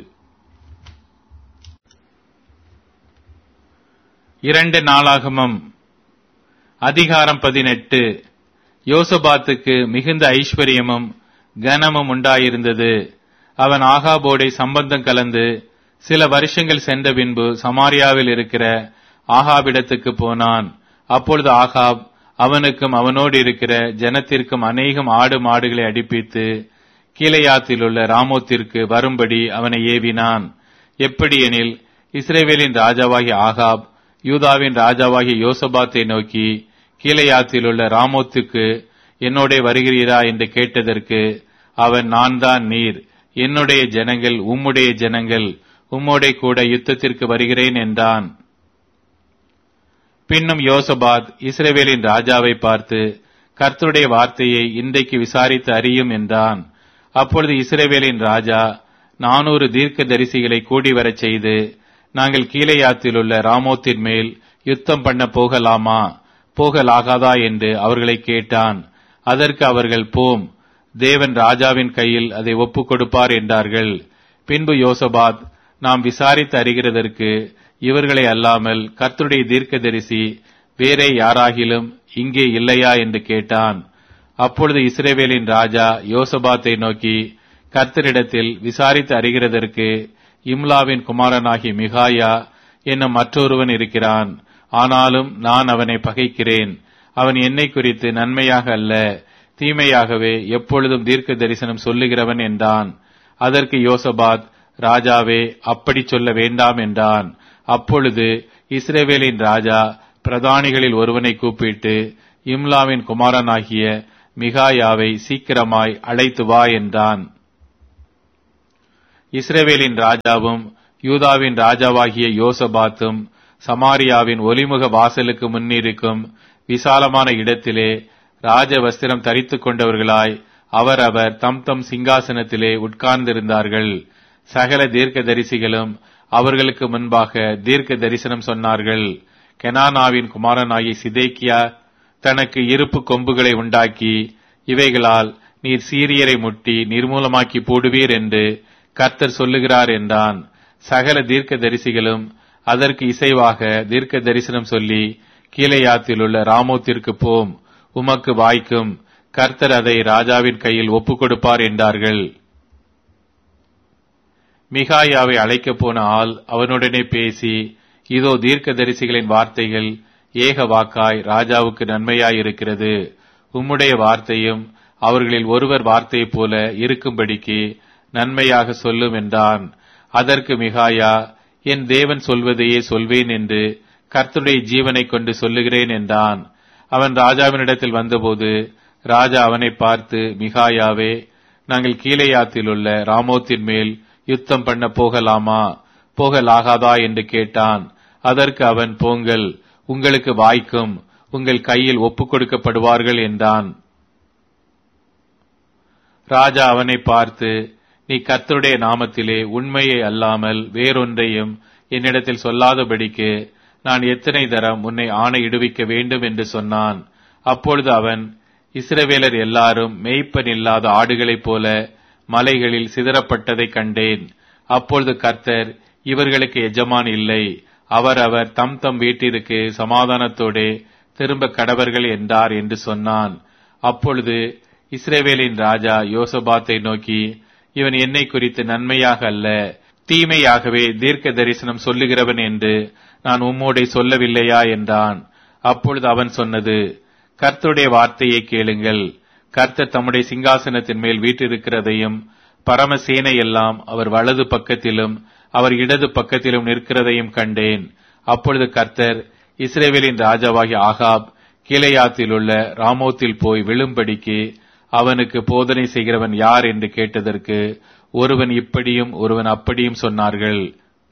இரண்டு நாளாகமம் அதிகாரம் பதினெட்டு யோசபாத்துக்கு மிகுந்த ஐஸ்வர்யமும் கனமும் உண்டாயிருந்தது அவன் ஆகாபோடை சம்பந்தம் கலந்து சில வருஷங்கள் சென்ற பின்பு சமாரியாவில் இருக்கிற ஆகாபிடத்துக்கு போனான் அப்பொழுது ஆகாப் அவனுக்கும் அவனோடு இருக்கிற ஜனத்திற்கும் அநேகம் ஆடு மாடுகளை அடிப்பித்து கீழையாத்தில் உள்ள ராமோத்திற்கு வரும்படி அவனை ஏவினான் எப்படியெனில் இஸ்ரேவேலின் ராஜாவாகிய ஆகாப் யூதாவின் ராஜாவாகிய யோசபாத்தை நோக்கி கீழையாத்தில் உள்ள ராமோத்துக்கு என்னோட வருகிறீரா என்று கேட்டதற்கு அவன் நான் தான் நீர் என்னுடைய ஜனங்கள் உம்முடைய ஜனங்கள் உம்மோட கூட யுத்தத்திற்கு வருகிறேன் என்றான் பின்னும் யோசபாத் இஸ்ரேவேலின் ராஜாவை பார்த்து கர்த்தருடைய வார்த்தையை இன்றைக்கு விசாரித்து அறியும் என்றான் அப்பொழுது இஸ்ரேவேலின் ராஜா நானூறு தீர்க்க தரிசிகளை கூடி வரச் செய்து நாங்கள் கீழையாத்தில் உள்ள ராமோத்தின் மேல் யுத்தம் பண்ண போகலாமா போகலாகாதா என்று அவர்களை கேட்டான் அதற்கு அவர்கள் போம் தேவன் ராஜாவின் கையில் அதை ஒப்புக் கொடுப்பார் என்றார்கள் பின்பு யோசபாத் நாம் விசாரித்து அறிகிறதற்கு இவர்களை அல்லாமல் கர்த்தருடைய தீர்க்கதரிசி வேறே யாராகிலும் இங்கே இல்லையா என்று கேட்டான் அப்பொழுது இஸ்ரேவேலின் ராஜா யோசபாத்தை நோக்கி கர்த்தரிடத்தில் விசாரித்து அறிகிறதற்கு இம்லாவின் குமாரனாகி மிகாயா என்னும் மற்றொருவன் இருக்கிறான் ஆனாலும் நான் அவனை பகைக்கிறேன் அவன் என்னை குறித்து நன்மையாக அல்ல தீமையாகவே எப்பொழுதும் தீர்க்க தரிசனம் சொல்லுகிறவன் என்றான் அதற்கு யோசபாத் ராஜாவே அப்படி சொல்ல வேண்டாம் என்றான் அப்பொழுது இஸ்ரேவேலின் ராஜா பிரதானிகளில் ஒருவனை கூப்பிட்டு இம்லாவின் குமாரனாகிய மிகாயாவை சீக்கிரமாய் அழைத்து வா என்றான் இஸ்ரேவேலின் ராஜாவும் யூதாவின் ராஜாவாகிய யோசபாத்தும் சமாரியாவின் ஒலிமுக வாசலுக்கு முன்னிருக்கும் விசாலமான இடத்திலே ராஜ வஸ்திரம் தரித்துக் கொண்டவர்களாய் அவரவர் தம் தம் சிங்காசனத்திலே உட்கார்ந்திருந்தார்கள் சகல தீர்க்க தரிசிகளும் அவர்களுக்கு முன்பாக தீர்க்க தரிசனம் சொன்னார்கள் கெனானாவின் குமாரனாகிய சிதேக்கியா தனக்கு இருப்பு கொம்புகளை உண்டாக்கி இவைகளால் நீர் சீரியரை முட்டி நிர்மூலமாக்கி போடுவீர் என்று கர்த்தர் சொல்லுகிறார் என்றான் சகல தீர்க்க தரிசிகளும் அதற்கு இசைவாக தீர்க்க தரிசனம் சொல்லி கீழையாத்தில் உள்ள ராமோத்திற்கு போம் உமக்கு வாய்க்கும் கர்த்தர் அதை ராஜாவின் கையில் ஒப்புக் கொடுப்பார் என்றார்கள் மிகாயாவை அழைக்கப் போன ஆள் அவனுடனே பேசி இதோ தீர்க்க தரிசிகளின் வார்த்தைகள் ஏக வாக்காய் ராஜாவுக்கு நன்மையாய் இருக்கிறது உம்முடைய வார்த்தையும் அவர்களில் ஒருவர் வார்த்தையைப் போல இருக்கும்படிக்கு நன்மையாக சொல்லும் என்றான் அதற்கு மிகாயா என் தேவன் சொல்வதையே சொல்வேன் என்று கர்த்தருடைய ஜீவனை கொண்டு சொல்லுகிறேன் என்றான் அவன் ராஜாவினிடத்தில் வந்தபோது ராஜா அவனை பார்த்து மிகாயாவே நாங்கள் கீழையாத்தில் உள்ள ராமோத்தின் மேல் யுத்தம் பண்ண போகலாமா போகலாகாதா என்று கேட்டான் அதற்கு அவன் போங்கள் உங்களுக்கு வாய்க்கும் உங்கள் கையில் ஒப்புக் கொடுக்கப்படுவார்கள் என்றான் ராஜா அவனை பார்த்து நீ கர்த்தருடைய நாமத்திலே உண்மையை அல்லாமல் வேறொன்றையும் என்னிடத்தில் சொல்லாதபடிக்கு நான் எத்தனை தரம் உன்னை ஆணையிடுவிக்க வேண்டும் என்று சொன்னான் அப்பொழுது அவன் இஸ்ரவேலர் எல்லாரும் மேய்ப்பன் இல்லாத ஆடுகளைப் போல மலைகளில் சிதறப்பட்டதைக் கண்டேன் அப்பொழுது கர்த்தர் இவர்களுக்கு எஜமான் இல்லை அவரவர் தம் தம் வீட்டிற்கு சமாதானத்தோடே திரும்ப கடவர்கள் என்றார் என்று சொன்னான் அப்பொழுது இஸ்ரேவேலின் ராஜா யோசபாத்தை நோக்கி இவன் என்னை குறித்து நன்மையாக அல்ல தீமையாகவே தீர்க்க தரிசனம் சொல்லுகிறவன் என்று நான் உம்மோடை சொல்லவில்லையா என்றான் அப்பொழுது அவன் சொன்னது கர்த்தருடைய வார்த்தையை கேளுங்கள் கர்த்தர் தம்முடைய சிங்காசனத்தின் மேல் வீற்றிருக்கிறதையும் பரமசேனை எல்லாம் அவர் வலது பக்கத்திலும் அவர் இடது பக்கத்திலும் நிற்கிறதையும் கண்டேன் அப்பொழுது கர்த்தர் இஸ்ரேவேலின் ராஜாவாகிய ஆகாப் கீழையாத்தில் உள்ள ராமோத்தில் போய் விழும்படிக்கு அவனுக்கு போதனை செய்கிறவன் யார் என்று கேட்டதற்கு ஒருவன் இப்படியும் ஒருவன் அப்படியும் சொன்னார்கள்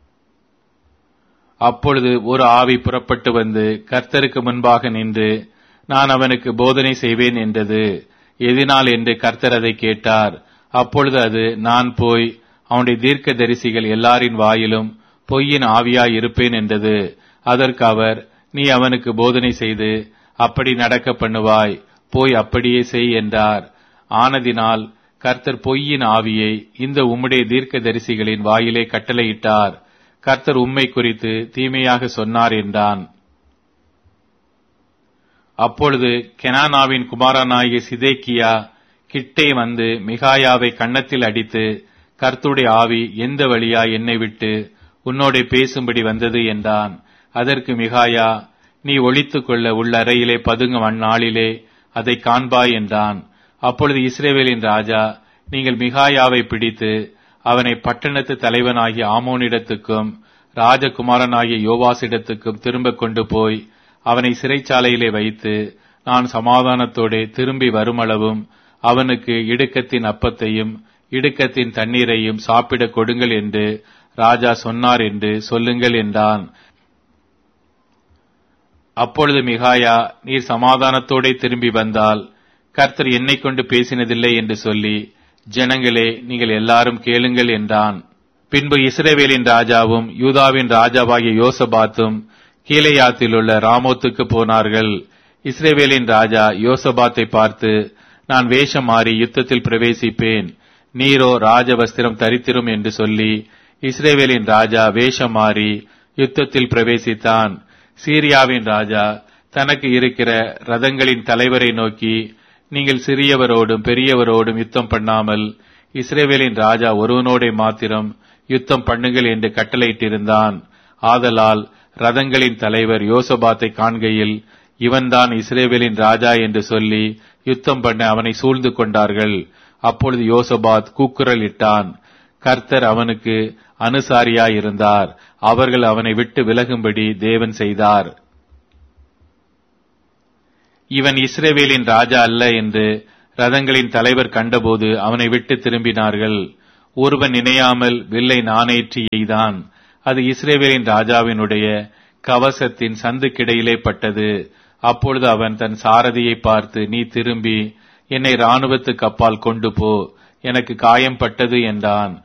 அப்பொழுது ஒரு ஆவி புறப்பட்டு வந்து கர்த்தருக்கு முன்பாக நின்று நான் அவனுக்கு போதனை செய்வேன் என்றது எதினால் என்று கர்த்தர் அதை கேட்டார் அப்பொழுது அது நான் போய் அவனுடைய தீர்க்க தரிசிகள் எல்லாரின் வாயிலும் பொய்யின் ஆவியாய் இருப்பேன் என்றது அதற்கு அவர் நீ அவனுக்கு போதனை செய்து அப்படி நடக்க பண்ணுவாய் போய் அப்படியே செய் என்றார் ஆனதினால் கர்த்தர் பொய்யின் ஆவியை இந்த உம்முடைய தீர்க்க தரிசிகளின் வாயிலே கட்டளையிட்டார் கர்த்தர் உம்மை குறித்து தீமையாக சொன்னார் என்றான் அப்பொழுது கெனானாவின் குமாரனாகிய சிதேக்கியா கிட்டே வந்து மிகாயாவை கன்னத்தில் அடித்து கர்த்துடைய ஆவி எந்த வழியா என்னை விட்டு உன்னோட பேசும்படி வந்தது என்றான் அதற்கு மிகாயா நீ ஒழித்துக் கொள்ள உள்ள அறையிலே பதுங்கும் அந்நாளிலே அதை காண்பாய் என்றான் அப்பொழுது இஸ்ரேவேலின் ராஜா நீங்கள் மிகாயாவை பிடித்து அவனை பட்டணத்து தலைவனாகிய ஆமோனிடத்துக்கும் ராஜகுமாரனாகிய யோவாசிடத்துக்கும் திரும்ப கொண்டு போய் அவனை சிறைச்சாலையிலே வைத்து நான் சமாதானத்தோடே திரும்பி வருமளவும் அவனுக்கு இடுக்கத்தின் அப்பத்தையும் இடுக்கத்தின் தண்ணீரையும் சாப்பிடக் கொடுங்கள் என்று ராஜா சொன்னார் என்று சொல்லுங்கள் என்றான் அப்பொழுது மிகாயா நீர் சமாதானத்தோடே திரும்பி வந்தால் கர்த்தர் என்னை கொண்டு பேசினதில்லை என்று சொல்லி ஜனங்களே நீங்கள் எல்லாரும் கேளுங்கள் என்றான் பின்பு இஸ்ரேவேலின் ராஜாவும் யூதாவின் ராஜாவாகிய யோசபாத்தும் கீழையாத்தில் உள்ள ராமோத்துக்கு போனார்கள் இஸ்ரேவேலின் ராஜா யோசபாத்தை பார்த்து நான் வேஷம் மாறி யுத்தத்தில் பிரவேசிப்பேன் நீரோ ராஜவஸ்திரம் தரித்திரும் என்று சொல்லி இஸ்ரேவேலின் ராஜா வேஷம் மாறி யுத்தத்தில் பிரவேசித்தான் சீரியாவின் ராஜா தனக்கு இருக்கிற ரதங்களின் தலைவரை நோக்கி நீங்கள் சிறியவரோடும் பெரியவரோடும் யுத்தம் பண்ணாமல் இஸ்ரேவேலின் ராஜா ஒருவனோடே மாத்திரம் யுத்தம் பண்ணுங்கள் என்று கட்டளையிட்டிருந்தான் ஆதலால் ரதங்களின் தலைவர் யோசபாத்தை காண்கையில் இவன்தான் இஸ்ரேவேலின் ராஜா என்று சொல்லி யுத்தம் பண்ண அவனை சூழ்ந்து கொண்டார்கள் அப்பொழுது யோசபாத் கூக்குரல் இட்டான் கர்த்தர் அவனுக்கு அனுசாரியாயிருந்தார் அவர்கள் அவனை விட்டு விலகும்படி தேவன் செய்தார் இவன் இஸ்ரேவேலின் ராஜா அல்ல என்று ரதங்களின் தலைவர் கண்டபோது அவனை விட்டு திரும்பினார்கள் ஒருவன் நினையாமல் வில்லை நாணேற்றி எய்தான் அது இஸ்ரேவேலின் ராஜாவினுடைய கவசத்தின் சந்துக்கிடையிலே பட்டது அப்பொழுது அவன் தன் சாரதியை பார்த்து நீ திரும்பி என்னை இராணுவத்துக்கு அப்பால் கொண்டு போ எனக்கு காயம் பட்டது என்றான்